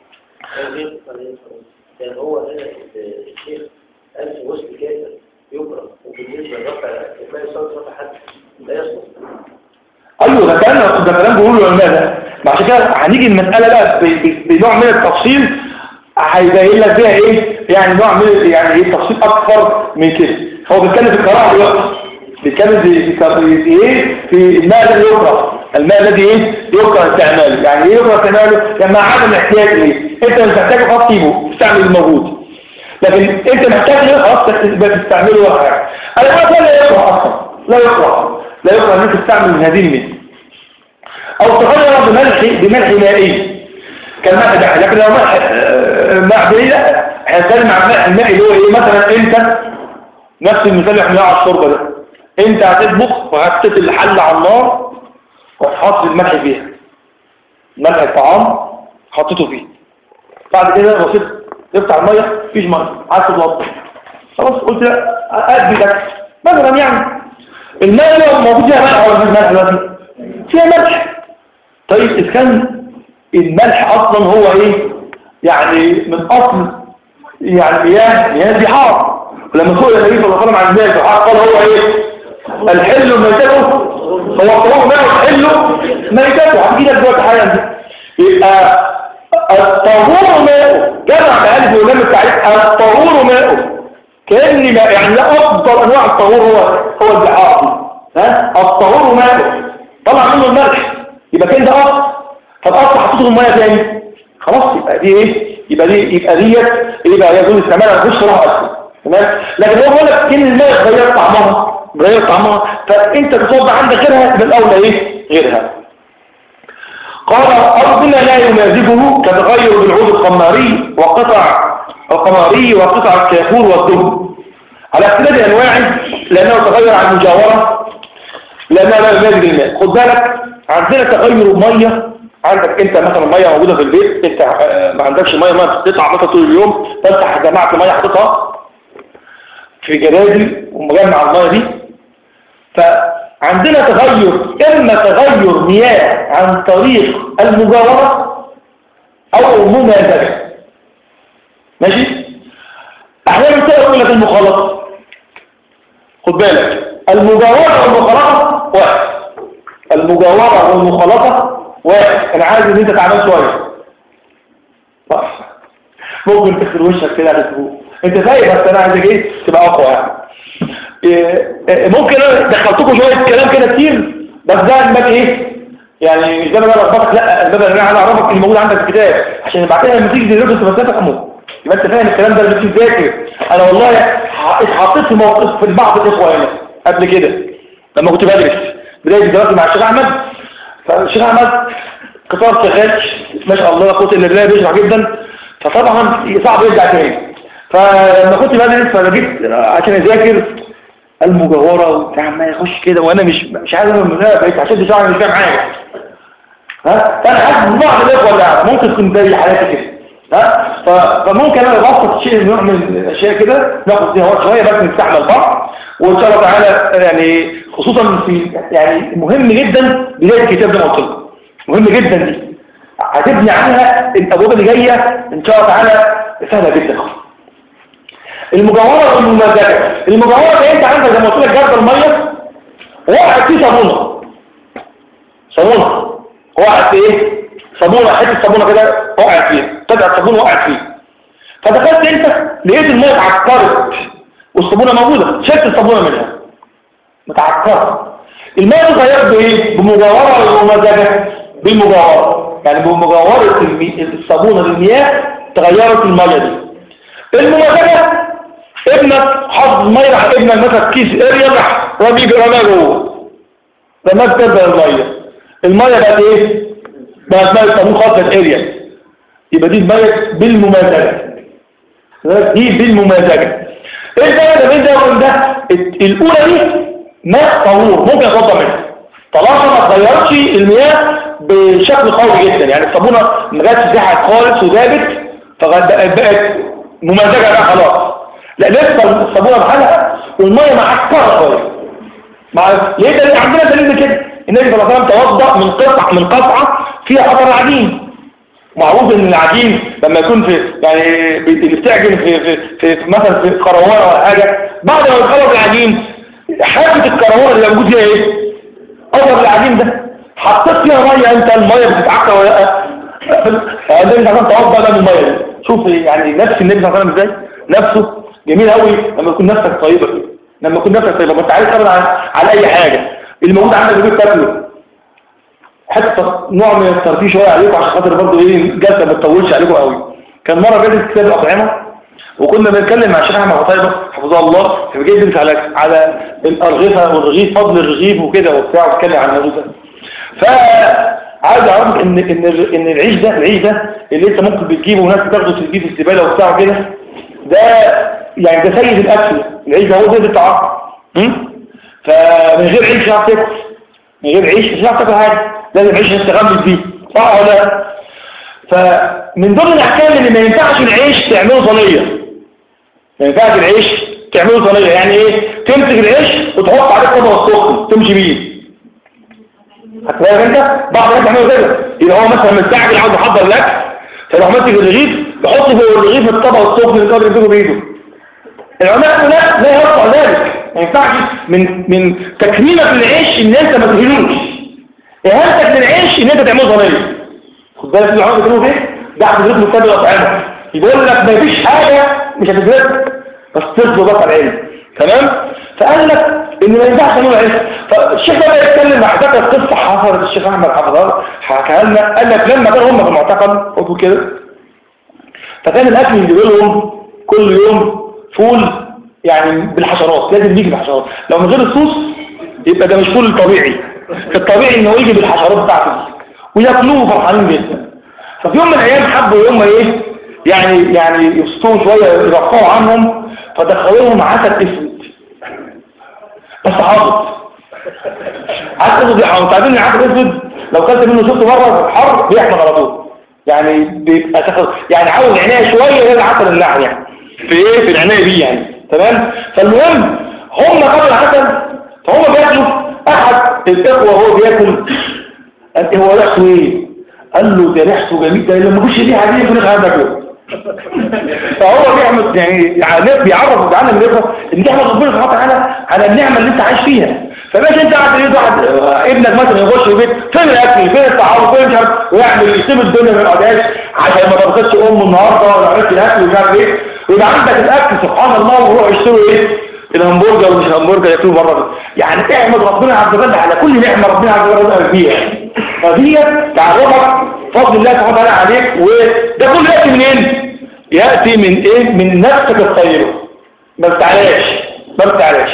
كان هو هنا الشيخ قال في وسط كافر يكره وبالنسبه لرفع ما يصلي رفع حد لا يصلح ايوه ده كلام ده كلام بيقولوا العلماء ده عشان كده هنيجي المساله بقى بنوع من التفصيل هيبين لك فيها ايه يعني نوع من يعني ايه تفصيل اكثر من كده هو بيتكلم في الكراهه دلوقتي بيتكلم في ايه في الماء الذي يكره الماء الذي ايه يكره استعماله يعني ايه يكره استعماله يعني مع عدم الاحتياج اليه انت مش محتاجه خلاص تجيبه تستعمل الموجود لكن انت محتاج ايه خلاص تستعمله ولا حاجه انا ما لا يكره اصلا لا يكره لا يكره انك تستعمل هذه الماء او تغير بملح بملح مائي كالماء ده لكن لو ماء ماء بعيدة احنا بنتكلم عن ماء الماء اللي هو ايه مثلا انت نفس المثال اللي احنا على الشوربه ده انت هتطبخ وهتحط الحله على النار وتحط الملح فيها ملح الطعام حطيته فيه بعد كده بصيت تفتح الميه مفيش ميه عايز تتوضا خلاص قلت ادي ده مثلا يعني الماء اللي موجود فيها ملح ولا مفيش ملح دلوقتي فيها ملح طيب اذا كان الملح اصلا هو ايه يعني من اصل يعني مياه مياه البحار ولما سئل النبي صلى الله عليه وسلم عن مياه البحار قال هو ايه الحل ميتته هو الطهور ماء الحل ميتته هتجي لك دلوقتي حالا دي يبقى الطهور ماء جمع بألف ولام التعريف الطهور ماء كأن ما يعني لا أفضل أنواع الطهور هو هو البحار ها الطهور ماء طلع منه الملح يبقى كان ده أصل فالأصل حطيته المية تاني خلاص يبقى دي ايه يبقى دي يبقى ديت يبقى يجوز استعمالها مش لها اصل تمام لكن هو بيقول لك ان الماء غير طعمها غير طعمها فانت تصب عندك غيرها بالاولى ايه غيرها قال أرضنا لا ينازبه كتغير بالعود القماري وقطع القماري وقطع الكافور والدهن على اختلاف انواعه لانه تغير عن مجاوره لانه لا ينازب الماء خد بالك عندنا تغير ميه عندك انت مثلا ميه موجوده في البيت انت ما عندكش ميه ما تقطع مثلا طول اليوم تفتح جماعه ميه حاططها في جرادي ومجمع الميه دي فعندنا تغير اما تغير مياه عن طريق المجاوره او ممازجه ماشي احيانا تقول لك المخالطه خد بالك المجاوره والمخالطه واحد المجاوره والمخالطه واحد انا عايز ان انت تعبان شويه صح ممكن تغسل وشك كده على اسبوع انت فاهم بس انا عايزك ايه تبقى اقوى يعني إيه ممكن انا دخلتكم شويه كلام كده كتير بس ده المال ايه يعني مش ده انا بلخبطك لا ده انا عايز اعرفك اللي موجود عندك في الكتاب عشان بعد كده لما تيجي تدرس تبقى تفهمه يبقى انت فاهم الكلام ده اللي بتذاكر انا والله اتحطيت في موقف في بعض الاخوه هنا قبل كده لما كنت بدرس بدايه دراستي مع الشيخ احمد فالشيخ احمد قطار شغال ما شاء الله قوه الا بالله بيشرح جدا فطبعا صعب يرجع تاني فلما كنت بدرس فجيت عشان اذاكر المجاوره وبتاع ما يخش كده وانا مش مش عايز اعمل مجاوره بقيت عشان شعري مش فاهم حاجه ها فانا حاسس ببعض الاخوه اللي ممكن تكون زي حالاتي كده ها فممكن انا ابسط شيء نوع من الاشياء كده ناخد فيها وقت شويه بس نستحمل بعض وان شاء الله تعالى يعني خصوصا في يعني مهم جدا بدايه الكتاب زي ما قلت لكم مهم جدا دي هتبني عنها الابواب اللي جايه ان شاء الله تعالى سهله جدا المجوهرة والممازجة المجوهرة ده انت عندك زي ما قلت لك جرد المية وقعت فيه صابونة صابونة وقعت ايه صابونة حتة صابونة كده وقعت فيها طلعت صابونة وقعت فيه فدخلت انت لقيت المية اتعكرت والصابونة موجودة شلت الصابونة منها متعكرة الماء دي غيرت بايه بمجاورة ومزاجة بالمجاورة يعني بمجاورة المي... الصابونة للمياه تغيرت المياه دي الممازجة ابنك حط المية راح ابنك مثلا كيس اريا راح رمي رماه جوه رماه تبدا المية المية بقت ايه بقت مية صابون خاصة اريا يبقى دي المية بالممازجة دي بالممازجة ايه الفرق بين ده وبين ده الاولى دي ماء طهور ممكن اتوضا منها طالما ما اتغيرتش المياه بشكل قوي جدا يعني الصابونه ما جاتش زحت خالص ودابت فبقت بقت ممزجه بقى خلاص لا لسه الصابونه بحالها والميه معكره شويه مع ليه ده عندنا دليل كده النبي صلى الله عليه وسلم توضا من قطعه من قطعه فيها اثر العجين معروف ان العجين لما يكون في يعني بتعجن في في, في, في مثلا في قرواره ولا حاجه بعد ما يتخلص العجين حافة الكروان اللي موجود فيها ايه اضرب العجين ده حطيت فيها ميه انت الميه بتتعكر ولا لا النبي صلى الله عليه ده من الميه دي شوف يعني نفس النبي صلى الله عليه وسلم ازاي نفسه جميل قوي لما يكون نفسك طيبه كده لما يكون نفسك طيبه ما انت عايز تبعد عن, عن اي حاجه اللي موجود عندك دي تاكله حتى نوع من الترفيه شويه عليكم عشان خاطر برضه ايه جلسه ما تطولش عليكم قوي كان مره بدرس كتاب الاطعمه وكنا بنتكلم مع الشيخ احمد عطيبه حفظه الله فبجي يدرس على على الارغفه والرغيف فضل الرغيف وكده وبتاع واتكلم عن الموضوع ده فعايز اعرفك ان ان ان العيش ده العيش ده اللي انت ممكن بتجيبه وناس بتاخده ترميه في الزباله وبتاع وكده ده يعني ده سيد الاكل العيش ده هو سيد الطعام فمن غير عيش مش هتعرف تاكل من غير عيش مش هتعرف تاكل حاجه لازم عيش تغمس بيه صح ولا لا فمن ضمن الاحكام اللي ما ينفعش العيش تعمله صينيه ما ينفعش العيش تعمله صينيه يعني ايه تمسك العيش وتحط عليه طبق السخن تمشي بيه هتلاقي انت بعض الناس يعملوا كده يبقى هو مثلا مستعجل عاوز يحضر الاكل فيروح ماسك الرغيف يحط فوق الرغيف الطبق السخن اللي قادر يمسكه بايده العلماء لا لا يرفع ذلك ما ينفعش من من تكميمك للعيش ان انت ما تهينوش اهانتك للعيش ان انت تعمله صينيه خد بالك العلماء بيقولوا ايه ده حضرتك مستقبل اطعمه يقول لك ما فيش حاجه مش هتدرك بس تصل بقى العلم تمام فقال لك ان ما ينفعش نقول علم فالشيخ ده يتكلم مع حكايه القصه حفظت الشيخ احمد حفظها حكاها لنا قال لك لما كانوا هم في المعتقل قلتوا كده فكان الاكل اللي لهم كل يوم فول يعني بالحشرات لازم يجي بالحشرات لو من غير الصوص يبقى ده مش فول طبيعي الطبيعي انه يجي بالحشرات بتاعته وياكلوه فرحانين جدا ففي يوم من الايام حبوا يوم ايه يعني يعني يبسطوه شويه يرفعوا عنهم فدخلوا لهم عسل اسود بس عاطل عسل اسود انتوا عارفين العسل الاسود لو كلت منه شفته مره في الحر بيحمل على طول يعني بيبقى تاخد يعني عاوز عنايه شويه غير العسل النحل يعني في ايه في العنايه دي يعني تمام فالمهم هم خدوا العسل فهم بياكلوا احد الاخوه وهو بياكل قال هو ريحته ايه قال له ده ريحته جميل ده لما كنتش دي حاجه يكون عندك فهو بيعمل يعني بيعرف وبيعلم الإخوة ان دي احمد ربنا سبحانه وتعالى على النعمة اللي انت عايش فيها فباش انت قاعد تريد واحد ابنك مثلا يخش البيت فين الاكل فين الطعام فين مش عارف ويعمل يسيب الدنيا ما يقعدهاش عشان ما تبقاش امه النهارده ولا عملت الاكل ومش عارف ايه ويبقى عندك الاكل سبحان الله ويروح يشتروا ايه الهمبرجر ومش همبرجر ياكلوه بره يعني احمد ربنا عز وجل على كل نعمه ربنا عز وجل فيها فديت تعرفك فضل الله سبحانه وتعالى عليك وده كله ياتي منين؟ ياتي من ايه؟ من نفسك الطيبه ما بتعلاش ما بتعلاش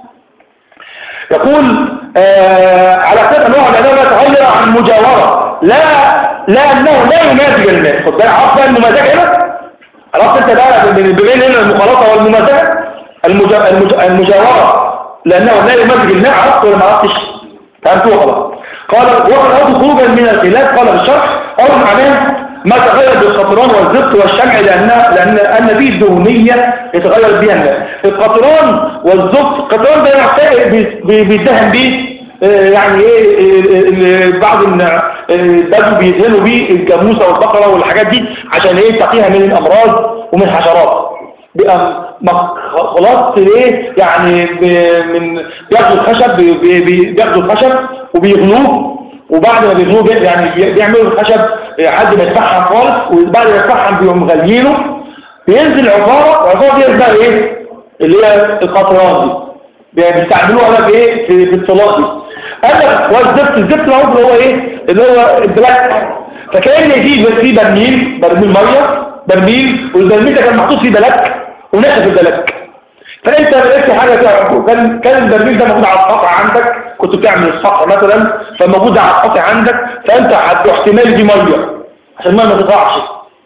يقول آه على كده نوع العلماء تغير عن مجاورة لا لا أنه لا يمازج الماء خد بالك عرفت بقى الممازجة هنا عرفت انت بقى بين هنا المخالطة والممازجة المجا... المجا... المجاورة لأنه لا يمازج الماء عرفت ولا ما عرفتش فهمتوه خلاص قال وقد خروجا من الخلاف قال بالشرح أو معناه ما تغير بالقطران والزبط والشمع لأن لأن أن فيه دهنية يتغير بها الماء القطران والزبط القطران ده يحتاج بيدهن بيه يعني ايه بعض البدو بيدهنوا بيه الجاموسه والبقره والحاجات دي عشان ايه تقيها من الامراض ومن الحشرات بيبقى ما خلاص ايه يعني ب- من بياخدوا الخشب بي- بي- بي- بياخدوا الخشب وبيغلوه وبعد ما بيغلوه بي- يعني بي- بيعملوا الخشب لحد ما يتفحم خالص وبعد ما يتفحم بيقوم غاليينه بينزل عبارة العبارة دي بقى ايه اللي هي القطرات دي يعني بيستعملوها بقى في ايه في, في الصلاة دي قال لك والزفت الزفت العضو اللي هو ايه اللي هو البلاك فكأن في في برميل برميل ميه برميل والبرميل ده كان محطوط فيه بلاك ونشف البلاك فانت لقيت حاجه فيها عقوق. كان كان البرميل ده موجود على السطح عندك كنت بتعمل السطح مثلا فموجود على السطح عندك فانت هت- احتمال دي ميه عشان الميه ما تقطعش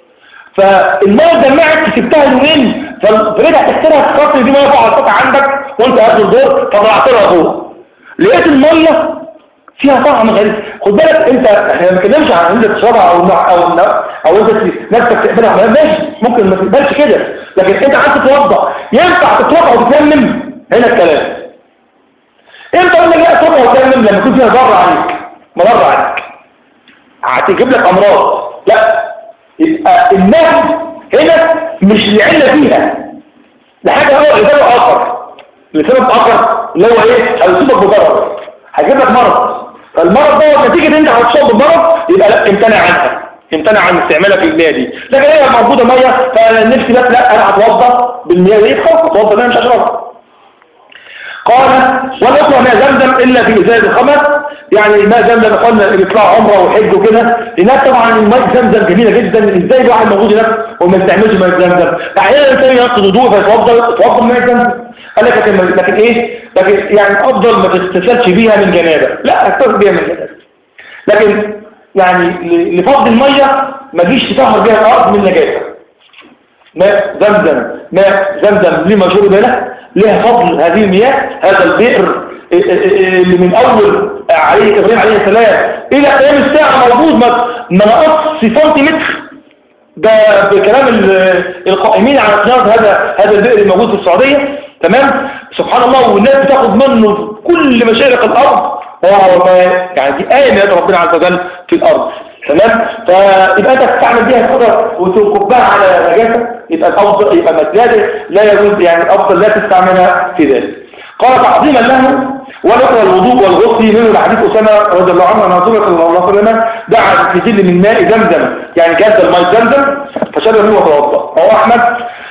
فالميه اتجمعت سبتها يومين فرجع تحترها الخط دي ميه فوق على السطح عندك وانت قاعد الدور فطلعت لها فوق لقيت الميه فيها طعم غريب خد بالك انت احنا ما بنتكلمش عن انت تشربها او او او, أو انت نفسك تقبلها ما ماشي ممكن ما تقبلش كده لكن انت عايز تتوضا ينفع تتوضا وتتيمم هنا الكلام امتى اقول لك لا تتوضا وتتيمم لما يكون فيها ضرر عليك مضر عليك هتجيب لك امراض لا يبقى النهي هنا مش العله فيها ده حاجه هو لسبب اخر لسبب اخر اللي هو ايه هيصيبك بضرر هيجيب لك مرض فالمرض ده نتيجه انت هتصاب بمرض يبقى لا امتنع عنها امتنع عن استعمالها في المياه دي لكن هي موجوده ميه فنفسي لا لا انا هتوضا بالمياه دي خلاص هتوضا انا مش هشربها قال ولا يطلع ماء زمزم الا في ازاله الخمس يعني ماء زمزم قلنا اللي بيطلع عمره وحج وكده هناك طبعا الماء زمزم جميله جدا ازاي الواحد موجود هناك وما يستعملش ماء زمزم احيانا الانسان ينقض وضوء فيتوضا يتوضا بماء زمزم قال لك لكن لكن ايه لكن يعني افضل ما تستسلش بيها من جنابه لا استغفر بيها من جنابه لكن يعني ل- لفضل الميه ما تجيش تطهر بيها الارض من نجاسه ماء زمزم ماء زمزم لما شرب له لها فضل هذه المياه هذا البئر اللي من اول عليه ابراهيم عليه السلام الى قيام الساعه موجود ما ما نقص سنتيمتر ده بكلام ال- القائمين على صيانه هذا هذا البئر الموجود في السعوديه تمام سبحان الله والناس بتاخد منه في كل مشارق الارض وهو ما يعني دي ايه من آيات ربنا عز وجل في الارض تمام فيبقى انت تستعمل بيها الخضر وتكبها على نجاسه يبقى الافضل يبقى مسجد لا يجوز يعني الافضل لا تستعملها في ذلك قال تعظيما له ونقل الوضوء والغسل منه لحديث اسامه رضي الله عنه ان رسول الله صلى الله عليه وسلم دعا بسجل من ماء زمزم يعني جاد الماء زمزم فشرب منه وتوضا رواه احمد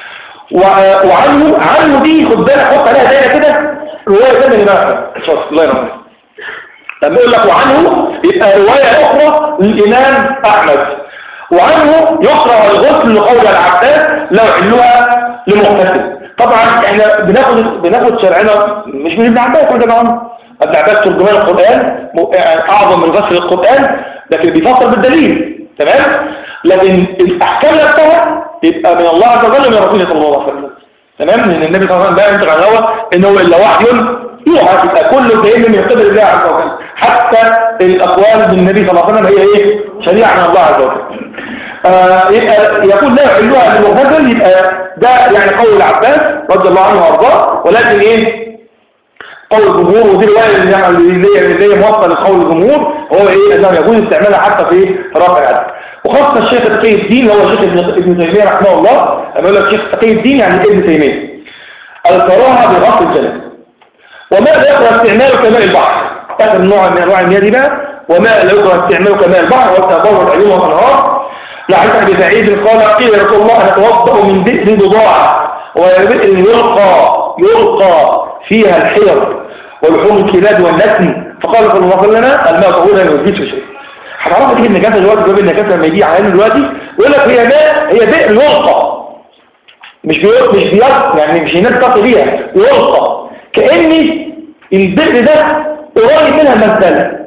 و- وعنه عنه دي خد بالك حط عليها دايره كده روايه ثانيه لماذا الله يرحمه لما يقول لك وعنه يبقى رواية أخرى للإمام أحمد وعنه يقرأ الغسل لقول العباس لو علوها لمغتسل طبعا احنا بناخد بناخد شرعنا مش من ابن عباس ولا عنه ابن عباس ترجمان القرآن م- يعني أعظم من غسل القرآن لكن بيفسر بالدليل تمام لكن الأحكام نفسها يبقى من الله عز وجل ومن رسوله صلى الله عليه وسلم تمام لأن النبي صلى الله عليه وسلم لا ينطق عن الهوى إن هو إلا وحي يوحى يبقى كله جاي من قبل الله عز وجل حتى الأقوال من النبي صلى الله عليه وسلم هي إيه شريعة من الله عز وجل آه يبقى يقول لا يعلوها للمغتسل يبقى ده يعني قول العباس رضي الله عنه وارضاه ولكن ايه قول الجمهور ودي رواية اللي يعني اللي هي اللي هي موصل لقول الجمهور هو ايه انه يجوز استعمالها حتى في رفع العدل وخاصة الشيخ تقي الدين هو الشيخ ابن ابن تيمية رحمه الله لما يقول لك شيخ تقي الدين يعني ابن تيمية الكراهة بغض الجنة وما لا يكره استعماله كماء البحر آخر نوع من أنواع المياه دي بقى وما لا يكره استعماله كماء البحر وتبرد العيون والأنهار لعيسى بن سعيد قال قيل يا رسول الله نتوضأ من بئر بضاعة وبئر يلقى يلقى فيها الحير ولحوم الكلاب والنسم فقال صلى الله عليه وسلم الماء طهور لا ينجسه شيء هتعرفوا تيجي النجاسة دلوقتي باب النجاسة لما يجي علينا دلوقتي يقول لك هي ماء هي بئر يلقى مش بيلقى مش بيلقى يعني مش الناس تقي بيها يلقى كأن البئر ده قريب منها مزبلة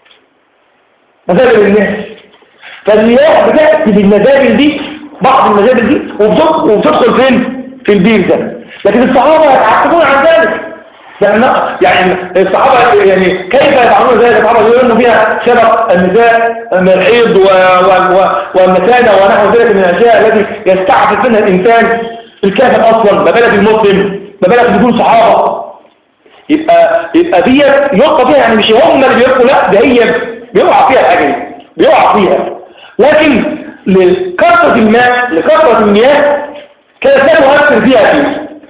مزابل الناس فالمياه بتأتي بالمزابل دي بعض المزابل دي وبتدخل, وبتدخل فين؟ في البير ده لكن الصحابة يتعقبون عن ذلك لأن يعني الصحابة يعني كيف يفعلون ذلك الصحابة يقولون انه فيها سبب النساء من الحيض و- و- و- والمكانة ونحو ذلك من الأشياء التي يستعفف منها الإنسان الكافر أصلا ما بالك المسلم ما بالك بدون صحابة يبقى يبقى ديت يلقى فيها يعني مش هم اللي بيلقوا لا ده هي بيقع فيها الحاجة دي بيقع فيها لكن لكثرة الماء لكثرة المياه كانت لا تؤثر فيها فيه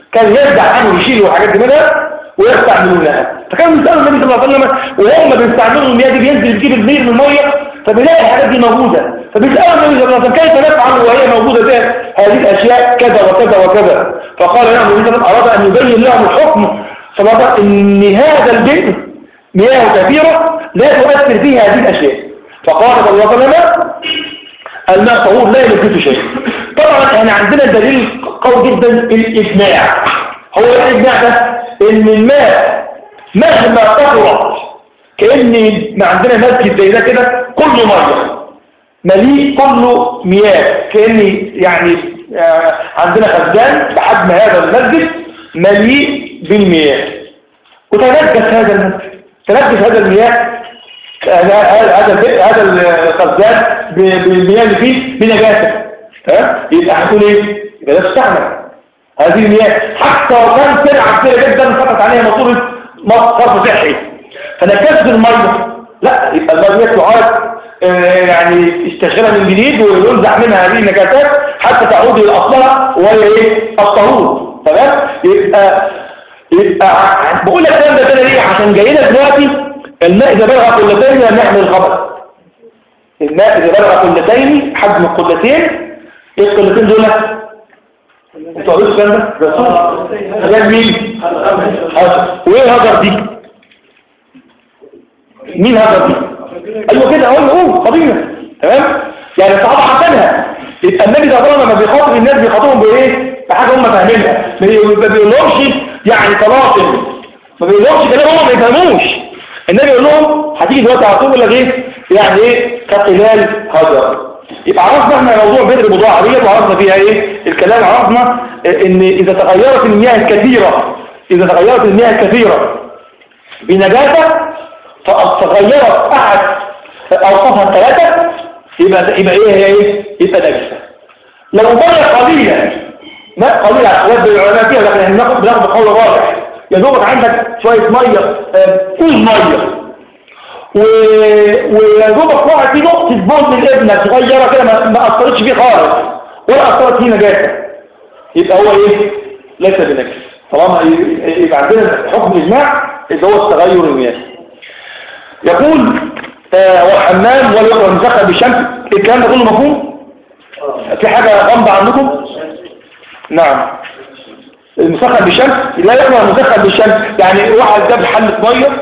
كان يرجع عنه يشيل وحاجات دي منها ويستعملونها فكانوا بيسألوا النبي صلى الله عليه وسلم وهم بيستعملوا المياه دي بينزل يجيب المير من المية فبيلاقي الحاجات دي موجودة فبيسألوا النبي صلى الله عليه وسلم كيف نفعل وهي موجودة بها هذه الأشياء كذا وكذا وكذا فقال لهم النبي صلى الله عليه وسلم أراد أن يبين لهم الحكم فقال إن هذا البئر مياه كثيرة لا تؤثر فيها هذه الأشياء فقال صلى الله عليه وسلم الماء طهور لا يلبسه شيء طبعا احنا عندنا دليل قوي جدا الإجماع هو ايه الإجماع ده ان الماء مهما طهرت كأن ما عندنا مسجد زي ده كده كله ميه مليء كله مياه كأن يعني آه، عندنا خزان بحجم هذا المسجد مليء بالمياه وتنجس هذا المسجد تنجس هذا المياه هذا هذا البئر- هذا الخزان ب- بالمياه اللي فيه بنجاسه ها يبقى هتقول ايه يبقى ده استعمل هذه المياه حتى لو كان سرعه كتيره جدا فقط عليها ماسوره صرف صحي فنجست الميه لا يبقى الميه دي تعاد آه، يعني استشغالها من جديد وينزع منها هذه النجاسات حتى تعود الى اصلها وهي ايه الطهور تمام يبقى يبقى بقول لك الكلام ده كده ليه عشان جاي لك دلوقتي الماء اذا بلغ قلتين لم يحمل الخبث الماء اذا بلغ قلتين حجم القلتين ايه القلتين دول انتوا قريتوا الكلام ده رسول ده مين هذا. وايه هجر دي مين هجر دي ايوه كده اهو اهو قضيه تمام يعني الصحابه عارفينها يبقى النبي ده طبعا لما بيخاطب الناس بيخاطبهم بايه بحاجه هم فاهمينها ما بي- ما بيقولهمش يعني طلاقم ما بيقولهمش كلام هم ما يفهموش النبي يقول لهم هتيجي دلوقتي على طول يقول لك ايه يعني ايه كقلال هجر يبقى عرفنا احنا موضوع بدر مضاعف ديت وعرفنا فيها ايه الكلام عرفنا اه، ان اذا تغيرت المياه الكثيره اذا تغيرت المياه الكثيره بنجاسه فتغيرت احد اوصافها الثلاثه يبقى يبقى ايه هي ايه يبقى نجسه لو ميه قليله ماء قليل على اخوات العلماء فيها لكن احنا بناخد بناخد بقول راجح يا دوبك عندك شويه ميه اه، فوز ميه و... ويا دوبك وقع في نقطة بول من ابنك صغيرة كده ما, ما أثرتش فيه خالص ولا أثرت فيه نجاسة يبقى هو إيه؟ ليس بنجس طالما ي- يبقى عندنا حكم إجماع إذا هو التغير المياه يقول آه والحمام ولا يقرأ المسخن بالشمس الكلام ده كله مفهوم؟ في حاجة غامضة عندكم؟ نعم المسخن بالشمس لا يقرأ المسخن بالشمس يعني واحد جاب حلة مية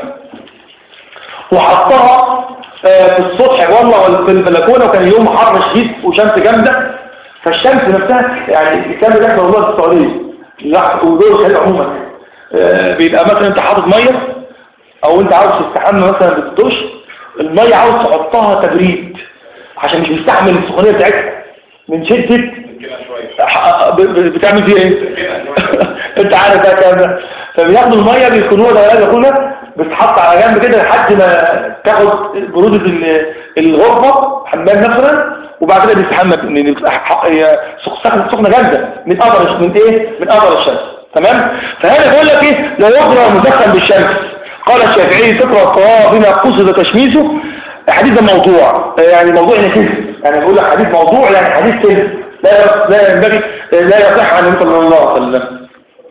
وحطها آه، في السطح والله ولا في البلكونه وكان يوم حر شديد وشمس جامده فالشمس نفسها يعني الكلام ده احنا والله في السعوديه لا ودول الخليج عموما آه، بيبقى مثلا انت حاطط ميه او انت عاوز تستحمى مثلا بالدش الميه عاوز تحطها تبريد عشان مش مستحمل السخونيه بتاعتها من شده ح- ب- ب- بتعمل فيها ايه انت عارف ده الكلام ده فبياخدوا الميه بيكونوا ده ولا يكونها بتتحط على جنب كده لحد ما تاخد برودة ال- الغرفة حمام مثلا وبعد كده بيستحمى من سخنة سخنة جامدة من قمر من ايه من قمر الشمس تمام فهنا بيقول لك ايه لا يقرأ مدخن بالشمس قال الشافعي تقرأ الطواف بما قصد تشميسه حديث ده موضوع يعني موضوع يعني كذب يعني بيقول لك حديث موضوع يعني حديث كذب لا لا ينبغي لا يصح عن النبي صلى الله عليه وسلم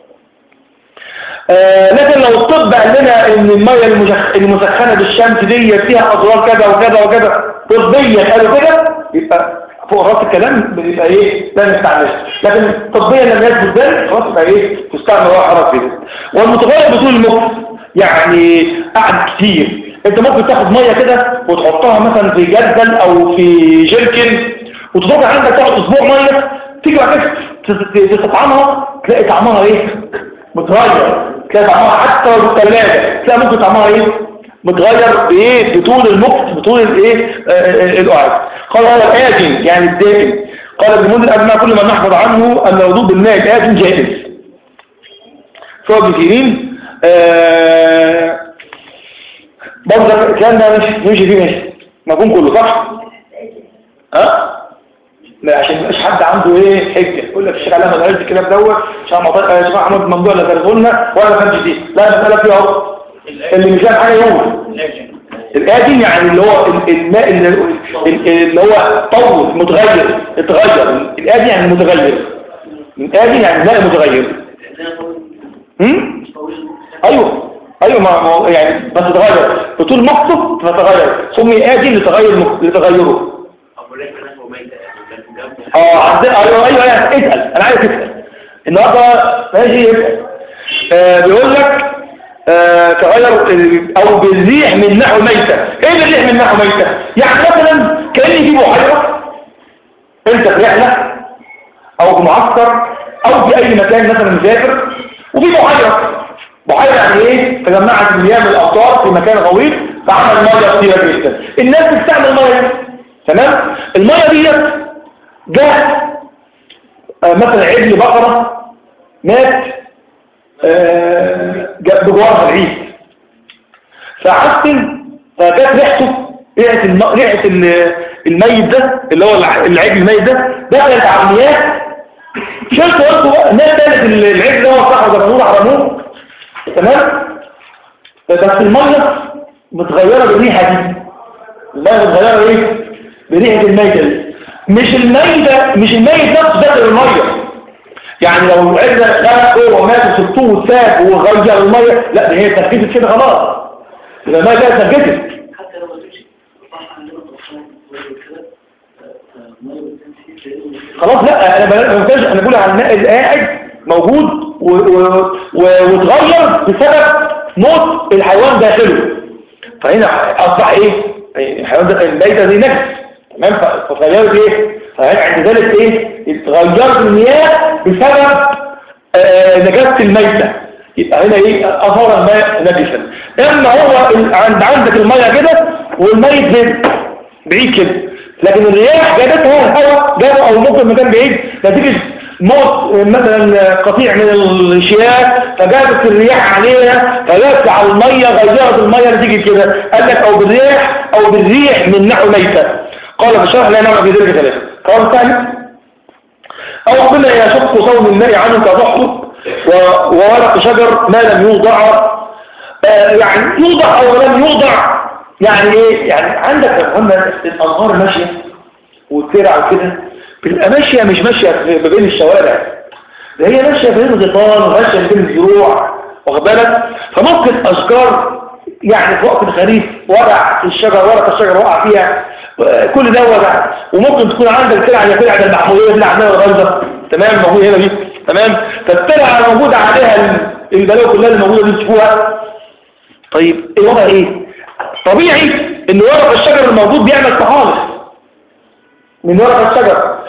آه لكن لو الطب قال لنا ان الميه المسخ- المسخنه بالشمس دي فيها اضرار كذا وكذا وكذا طبيا قالوا كده يبقى فوق راس الكلام بيبقى ايه لا نستعمله لكن طبيا لم يثبت ذلك خلاص يبقى ايه تستعمل ولا حرج فيه والمتغير بطول المخ يعني قعد كتير انت ممكن تاخد ميه كده وتحطها مثلا في جردل او في جيركن وتضرب عندك تاخد اسبوع ميه تيجي بعد كده تس- تستطعمها تلاقي طعمها ايه متغير تلاقي طعمها حتى لو في الثلاجه تلاقي ممكن طعمها ايه متغير بايه بطول المخ بطول الايه آه، آه، القعد قال هذا آجن يعني الدائم قال ابن منذر أبنى كل ما نحفظ عنه أن الوضوء بالماء الآجن جائز سواء ابن سيرين آه، برضه الكلام ده مش مش فيه ماشي مفهوم كله صح؟ ها؟ لا عشان مش حد عنده ايه حجه يقول لك الشيخ علامه قال الكلام دوت عشان موضوع الشيخ احمد الممدوح اللي درسه لنا ولا ما فهمش فيه لا المساله فيها اهو اللي مش فاهم حاجه يقول الآدم يعني اللي هو ال- الماء اللي, ال- اللي هو طول متغير اتغير الآدم يعني متغير الآدم يعني الماء متغير هم؟ ايوه ايوه ما ما هو يعني بس تتغير بطول مكتب فتغير سمي آدي لتغير مك- لتغيره أبو ليس نفسه ميتة يعني لكن جنبه اه عند- ايوه ايوه ايوه اسال انا عايز اسال النهارده ماشي يسال آه بيقول لك آه تغير ال- او بالريح من نحو ميته ايه بالريح من نحو ميته يعني مثلا كان يجي بحيره انت في رحله او في معسكر او في اي مكان مثلا مسافر وفي بحيره بحيره يعني ايه تجمعت مياه من الامطار في مكان غويط فعمل ميه كتيره جدا الناس بتستعمل ميه دي. تمام الميه ديت جاء آه، مثلا عجل بقرة مات آه، جاء بجوارها العيد فعفن فجات ريحته ريحة الم... ريحة ال- الميت ده اللي هو الع- العجل الميت ده دخلت على المياه شلت قلت بقى الناس قالت ال- العجل ده وصحوا زمنوه حرموه تمام بس المية متغيرة بالريحة دي المية متغيرة ايه بريحة الميتة دي مش الميتة مش الميت نفسه داخل المية يعني لو العجلة غرق جوه ومات وسبتوه وساب وغير المية لا دي هي اتنفست كده خلاص يبقى المية كده اتنفست حتى لو ما تمشي صح عندنا طرفان وكده ميه بتمشي لأنه خلاص لا انا ب- ما بقولش- انا بقول على الماء القاعد موجود و- و- و- واتغير بسبب موت الحيوان داخله فهنا اصبح ايه الحيوان ده الميتة دي نجس تمام ف- فاتغيرت ايه فهنا عند ذلك ايه اتغيرت المياه بسبب آه، نجاسة الميتة يبقى هنا ايه اثار الماء نجسا اما هو ال- عند عندك المية كده والميت زين بعيد كده لكن الرياح جابتها الهواء جابه او ممكن مكان بعيد نتيجة موت مثلا قطيع من الشياه فجابت الرياح عليها فجابت على المية غيرت المية نتيجة كده قال لك او بالرياح او بالريح من نحو ميتة قال في الشرح لا نعم في ذلك ثلاثة قال الثاني أو قلنا يشق صوم الماء عنه كضحك و- وورق شجر ما لم يوضع آه، يعني يوضع أو لم يوضع يعني إيه يعني عندك هم الأنهار ماشية والترع وكده بتبقى ماشية مش ماشية في- ما بين الشوارع ده هي ماشية بين الغيطان وماشية بين الزروع واخد بالك فممكن أشجار يعني في وقت الخريف ورع في الشجر ورق الشجر وقع فيها آه، كل ده وجع وممكن تكون عندك ترعة زي ترعة المحمودية اللي عندنا الغلظة تمام موجود هنا دي تمام فالترعة موجودة عليها ال- البلاوي كلها اللي موجودة دي تشوفوها طيب الوضع ايه طبيعي ان ورق الشجر الموجود بيعمل تحالف من ورق الشجر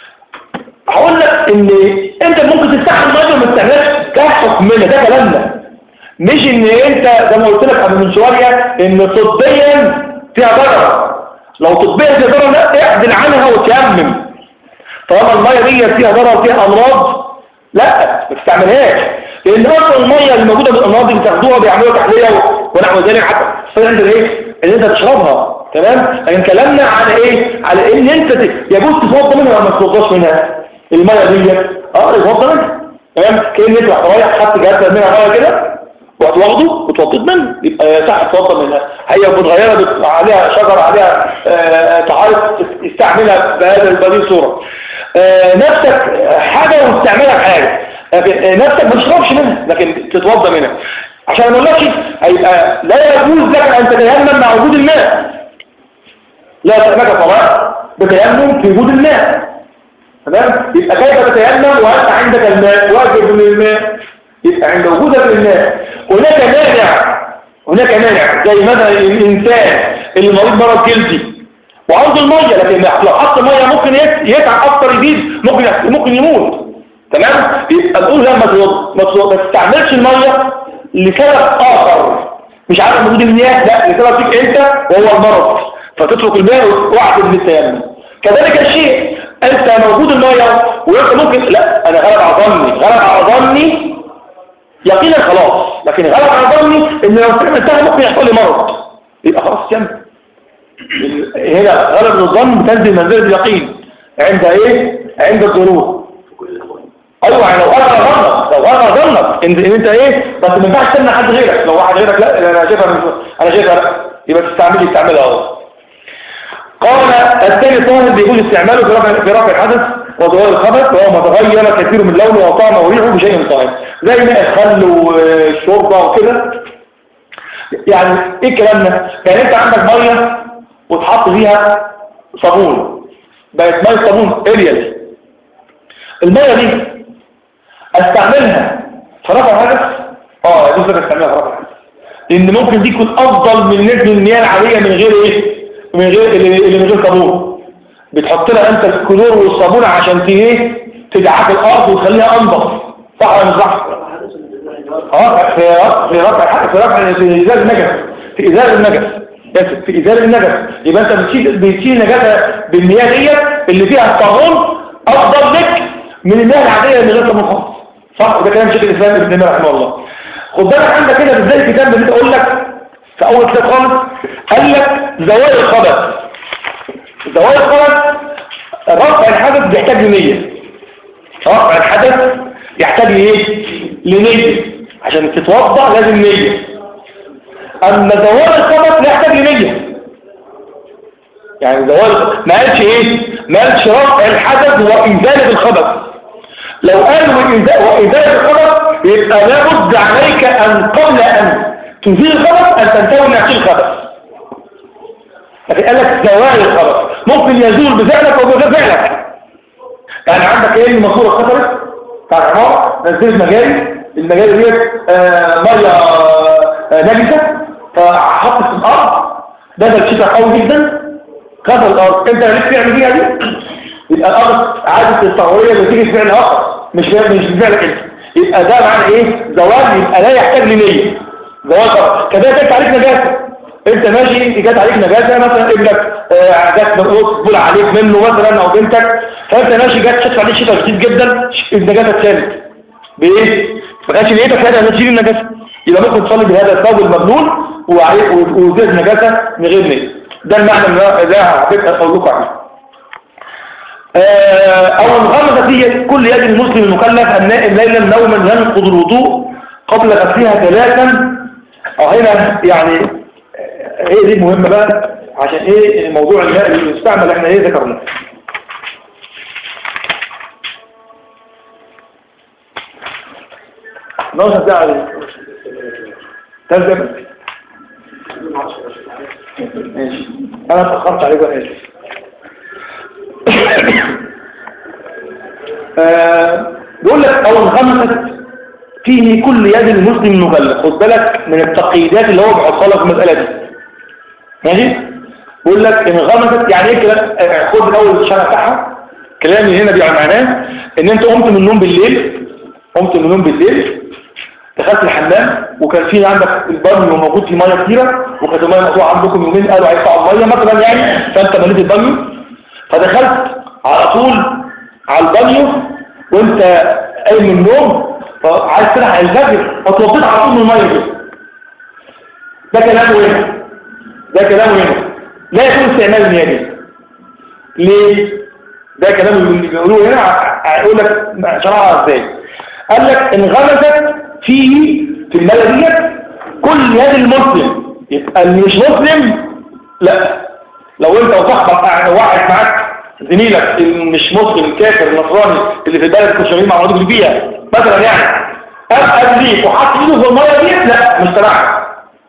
هقول لك ان انت ممكن تستحمل ميه وما تستحملش ده حكمنا ده كلامنا مش ان انت زي ما قلت لك قبل من شويه ان طبيا فيها ضرر لو طبيا فيها ضرر لا اعدل عنها وتيمم طالما الميه دي فيها ضرر فيها امراض لا ما تستعملهاش لان اصلا الميه اللي موجوده بالامراض اللي بتاخدوها بيعملوا تحليه و- ونحو ذلك حتى فانت ايه ان انت تشربها تمام لكن كلامنا على ايه على ان انت ت- يجوز تتوضى منها ولا ما تتوضاش منها الميه دي اه يتوضى منها تمام كأن انت رحت رايح خدت جهاز منها ميه كده رحت واخده وتوضيت منه يبقى صح تتوضى منها هي متغيره بت- عليها شجر عليها آه، تعرف تستعملها بهذا بهذه الصوره آه، نفسك حاجه واستعمالك حاجه لكن آه، نفسك ما تشربش منها لكن تتوضى منها عشان ما اقولكش هيبقى لا يجوز لك ان تتيمم مع وجود الماء لا تتمكن صلاه بتيمم في وجود الماء تمام يبقى كيف تتيمم وانت عندك الماء واجب من الماء يبقى عند وجودك للماء هناك مانع هناك مانع زي مثلا الانسان اللي مريض مرض جلدي وعنده الميه لكن لو حط ميه ممكن يت- يتعب اكتر يزيد ممكن يح- ممكن يموت تمام يبقى نقول لما تض- ما تض- ما تستعملش الميه لسبب اخر مش عارف وجود المياه لا لسبب فيك انت وهو المرض فتترك الماء وتعتد بالتيمم كذلك الشيء انت موجود الميه وانت ممكن لا انا غلب على ظني غلب على ظني يقينا خلاص لكن غلب على ظني ان لو استعملتها ممكن يحصل لي مرض يبقى خلاص كمل هنا غلب الظن بتنزل منزله اليقين عند ايه عند الظروف ايوه يعني لو انا ظنك لو انا ظنك ان ان انت ايه بس ما ينفعش تمنع حد غيرك لو واحد غيرك لا انا شايفها من- انا شايفها لا يبقى تستعملي تستعملها اهو قال الثاني طاهر بيقول استعماله في رفع في رفع الحدث وظهور الخبث وهو ما تغير كثير من لونه وطعمه وريحه بشيء طاهر زي ماء الخل والشوربة وكده يعني ايه الكلام ده يعني انت عندك ميه وتحط فيها صابون بقت ميه صابون اريال الميه دي استعملها في رفع الحدث اه يجوز لك استعملها في رفع الحدث لان ممكن دي تكون افضل من نسبه المياه العاديه من غير ايه من غير اللي اللي من غير صابون بتحط لها انت الكلور والصابون عشان ت- ايه تدعك الارض وتخليها انضف صح ولا مش صح اه في رفع في رفع الحدث في رفع في ازاله النجس في ازاله النجس آسف، في ازاله النجس يبقى انت بتشيل بتشيل نجاسه بالمياه ديت اللي فيها الصابون افضل لك من المياه العاديه اللي غير صابون خالص صح ده كلام شيخ الاسلام ابن تيميه رحمه الله خد بالك عندك هنا ازاي الكتاب اللي اقول لك في اول كتاب خالص قال لك زوال الخبث زوال الخبث رفع الحدث بيحتاج لنيه رفع الحدث يحتاج لايه لنيه عشان تتوضا لازم نيه اما زوال الخبث لا يحتاج لنيه يعني زوال ما قالش ايه ما قالش رفع الحدث وازاله الخبث لو قالوا وإزا- وإزالة الخبث يبقى لابد عليك أن قبل أن تزيل الخبث أن تنتهي من تشيل الخبث لكن قال لك زوال الخبث ممكن يزول بفعلك أو بغير فعلك يعني عندك ايه الماسوره اتكسرت بتاع العمارة نزلت مجاري المجاري ديت آه، ميه آه، نجسه فحطت في الارض بدل شتاء قوي جدا كسر الارض انت ليك تعمل بيها دي يبقى الارض عادة التغوية بتيجي في فعل اخر مش فعل مش في فعلك انت يبقى ده معنى ايه زوال يبقى لا يحتاج لنية زوال خلاص كذلك جت عليك نجاسة انت ماشي جت عليك نجاسة مثلا ابنك آه، جت بول عليك منه مثلا او بنتك فانت ماشي جت شت عليك شتاء شديد جدا النجاسة اتشالت بايه؟ ما كانش نيتك هذا ان تشيل النجاسة يبقى ممكن تصلي بهذا الثوب المبلول وعليه وزيد نجاسة من غير نية ده المعنى اللي ده حبيت اقول لكم عليه آه، أو الغمزة في كل يد المسلم المكلف النائم ليلا نوما ينقض الوضوء قبل غسلها ثلاثا أو هنا يعني آه، هي دي مهمة بقى عشان ايه موضوع الماء اللي يستعمل احنا ايه ذكرناه نوصل ده عليه ترجمة ماشي انا اتأخرت عليك بقى اسف آه، بيقول لك او انغمست فيه كل يد المسلم مغلق خد بالك من التقييدات اللي هو بيحطها لك في المساله دي ماشي بيقول لك انغمست يعني ايه كلام آه، خد الاول الشرح بتاعها كلامي هنا بيعني معناه ان انت قمت من النوم بالليل قمت من النوم بالليل دخلت الحمام وكان في عندك البانيو موجود فيه ميه كتيره وكانت الميه مقطوعه عندكم يومين قالوا هيدفعوا الميه مثلا يعني فانت مليت البانيو فدخلت على طول على البانيو وانت قايم من النوم عايز تلحق الفجر فتوضيت على طول من الميه دي ده كلامه هنا ده كلامه هنا لا يكون استعمال النيابي ليه ده كلام اللي بيقولوه هنا هيقول لك شرحها ازاي قال لك انغمست فيه في الماء ديت كل يد المسلم يبقى اللي مش مسلم لا لو انت وصاحبك قاعد- واحد معاك زميلك اللي مش مسلم كافر نصراني اللي في البلد كنت شغالين مع بعضكم فيها مثلا يعني قال ليك وحط ايده في الميه ديت لا مش تبعك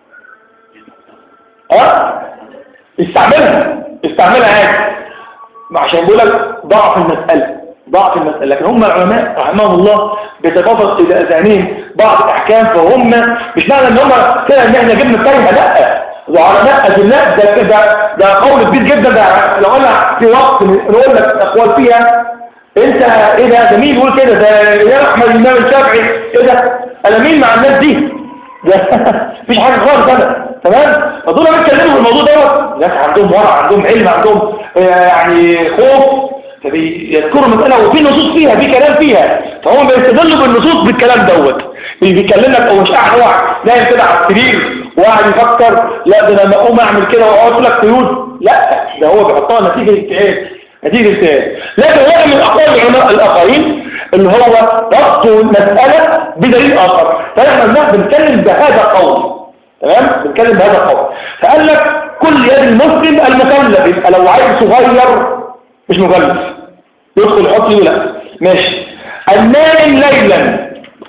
اه استعملها استعملها عادي عشان بيقول لك ضعف المسألة ضعف المسألة لكن هم العلماء رحمهم الله بيتبسط إلى أذانهم بعض الأحكام فهم مش معنى إن هم كده إن إحنا جبنا الكلمة لا وعلماء أدلاء ده ده ده قول كبير جدا ده لو أنا في وقت نقول لك أقوال فيها أنت إيه ده ده مين يقول كده ده يا أحمد الإمام الشافعي إيه ده أنا مين مع الناس دي ده مفيش حاجة خالص أنا تمام فدول بيتكلموا في الموضوع دوت ناس عندهم ورع عندهم علم عندهم آه، يعني خوف فبيذكروا المسألة وفي نصوص فيها في كلام فيها فهم بيستدلوا بالنصوص بالكلام دوت بيتكلم لك هو مش قاعد هو نايم كده على السرير وقاعد يفكر لا ده انا لما اقوم اعمل كده واقعد لك قيود لا ده هو بيحطها نتيجة اجتهاد نتيجة اجتهاد لكن واحد من اقوال العلماء الاخرين اللي هو ربط المسألة بدليل اخر فاحنا بنح- بنتكلم بهذا القول تمام بنتكلم بهذا القول فقال لك كل يد المسلم المكلف يبقى لو عيل صغير مش مكلف يدخل يحط ايده لا ماشي النائم ليلا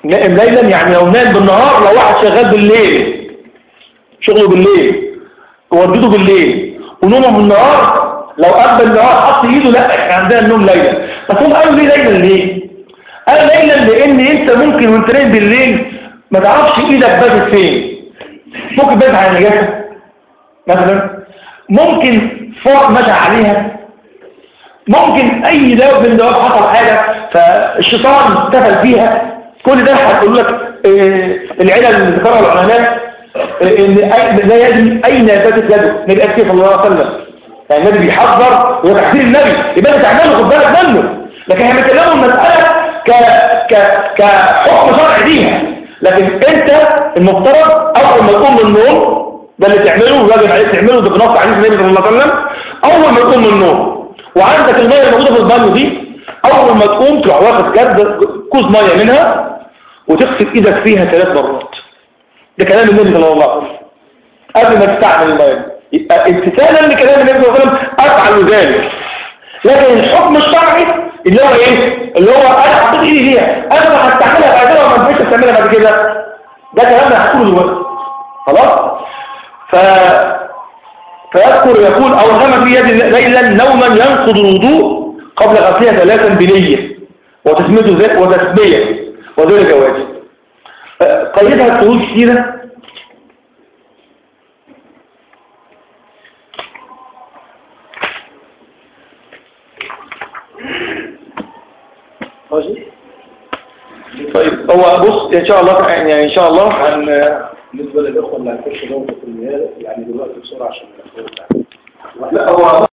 نائم ليلا يعني لو نام بالنهار لو واحد شغال بالليل شغله بالليل وردته بالليل ونومه بالنهار لو قام بالنهار حط ايده لا احنا عندنا النوم ليلا بس هم قالوا ليه ليلا ليه قال ليلا لان انت ممكن وانت نايم بالليل ما تعرفش ايدك باتت فين ممكن باتت على نجاسه مثلا ممكن فوق مشى عليها ممكن اي دواب من دواب حصل حاجة فالشيطان اتفل فيها كل ده هتقول لك آه، العلل اللي ذكرها العلماء آه، ان أي- لا يدري اين باتت يده نبي اكتب صلى الله عليه وسلم يعني النبي بيحذر هو تحذير النبي يبقى انت تعمله خد بالك منه لكن احنا بنتكلموا المساله ك ك كحكم شرعي ليها لكن انت المفترض اول ما تقوم من النوم ده اللي تعمله واجب عليك تعمله ده بنص عليه النبي صلى الله عليه وسلم اول ما تقوم من النوم وعندك الميه الموجوده في البانيو دي اول ما تقوم تروح واخد كرد كوز ميه منها وتغسل ايدك فيها ثلاث مرات ده كلام النبي صلى الله عليه وسلم قبل ما تستعمل الميه يبقى امتثالا لكلام النبي صلى الله عليه وسلم افعل ذلك لكن الحكم الشرعي اللي هو ايه اللي هو انا حطيت ايدي فيها انا ما هستعملها بعد كده وما ينفعش استعملها بعد كده ده كلام انا هقوله دلوقتي خلاص ف فيذكر يقول او غم في يد ليلا نوما ينقض الوضوء قبل غسلها ثلاثا بنيه وتسميته ذلك وتسميه وذلك واجب آه، قيدها الشروط كثيره ماشي طيب هو بص ان شاء الله يعني ان شاء الله هن بالنسبة للإخوة اللي هتخش دورة المياه يعني دلوقتي بسرعة عشان الأخبار لا هو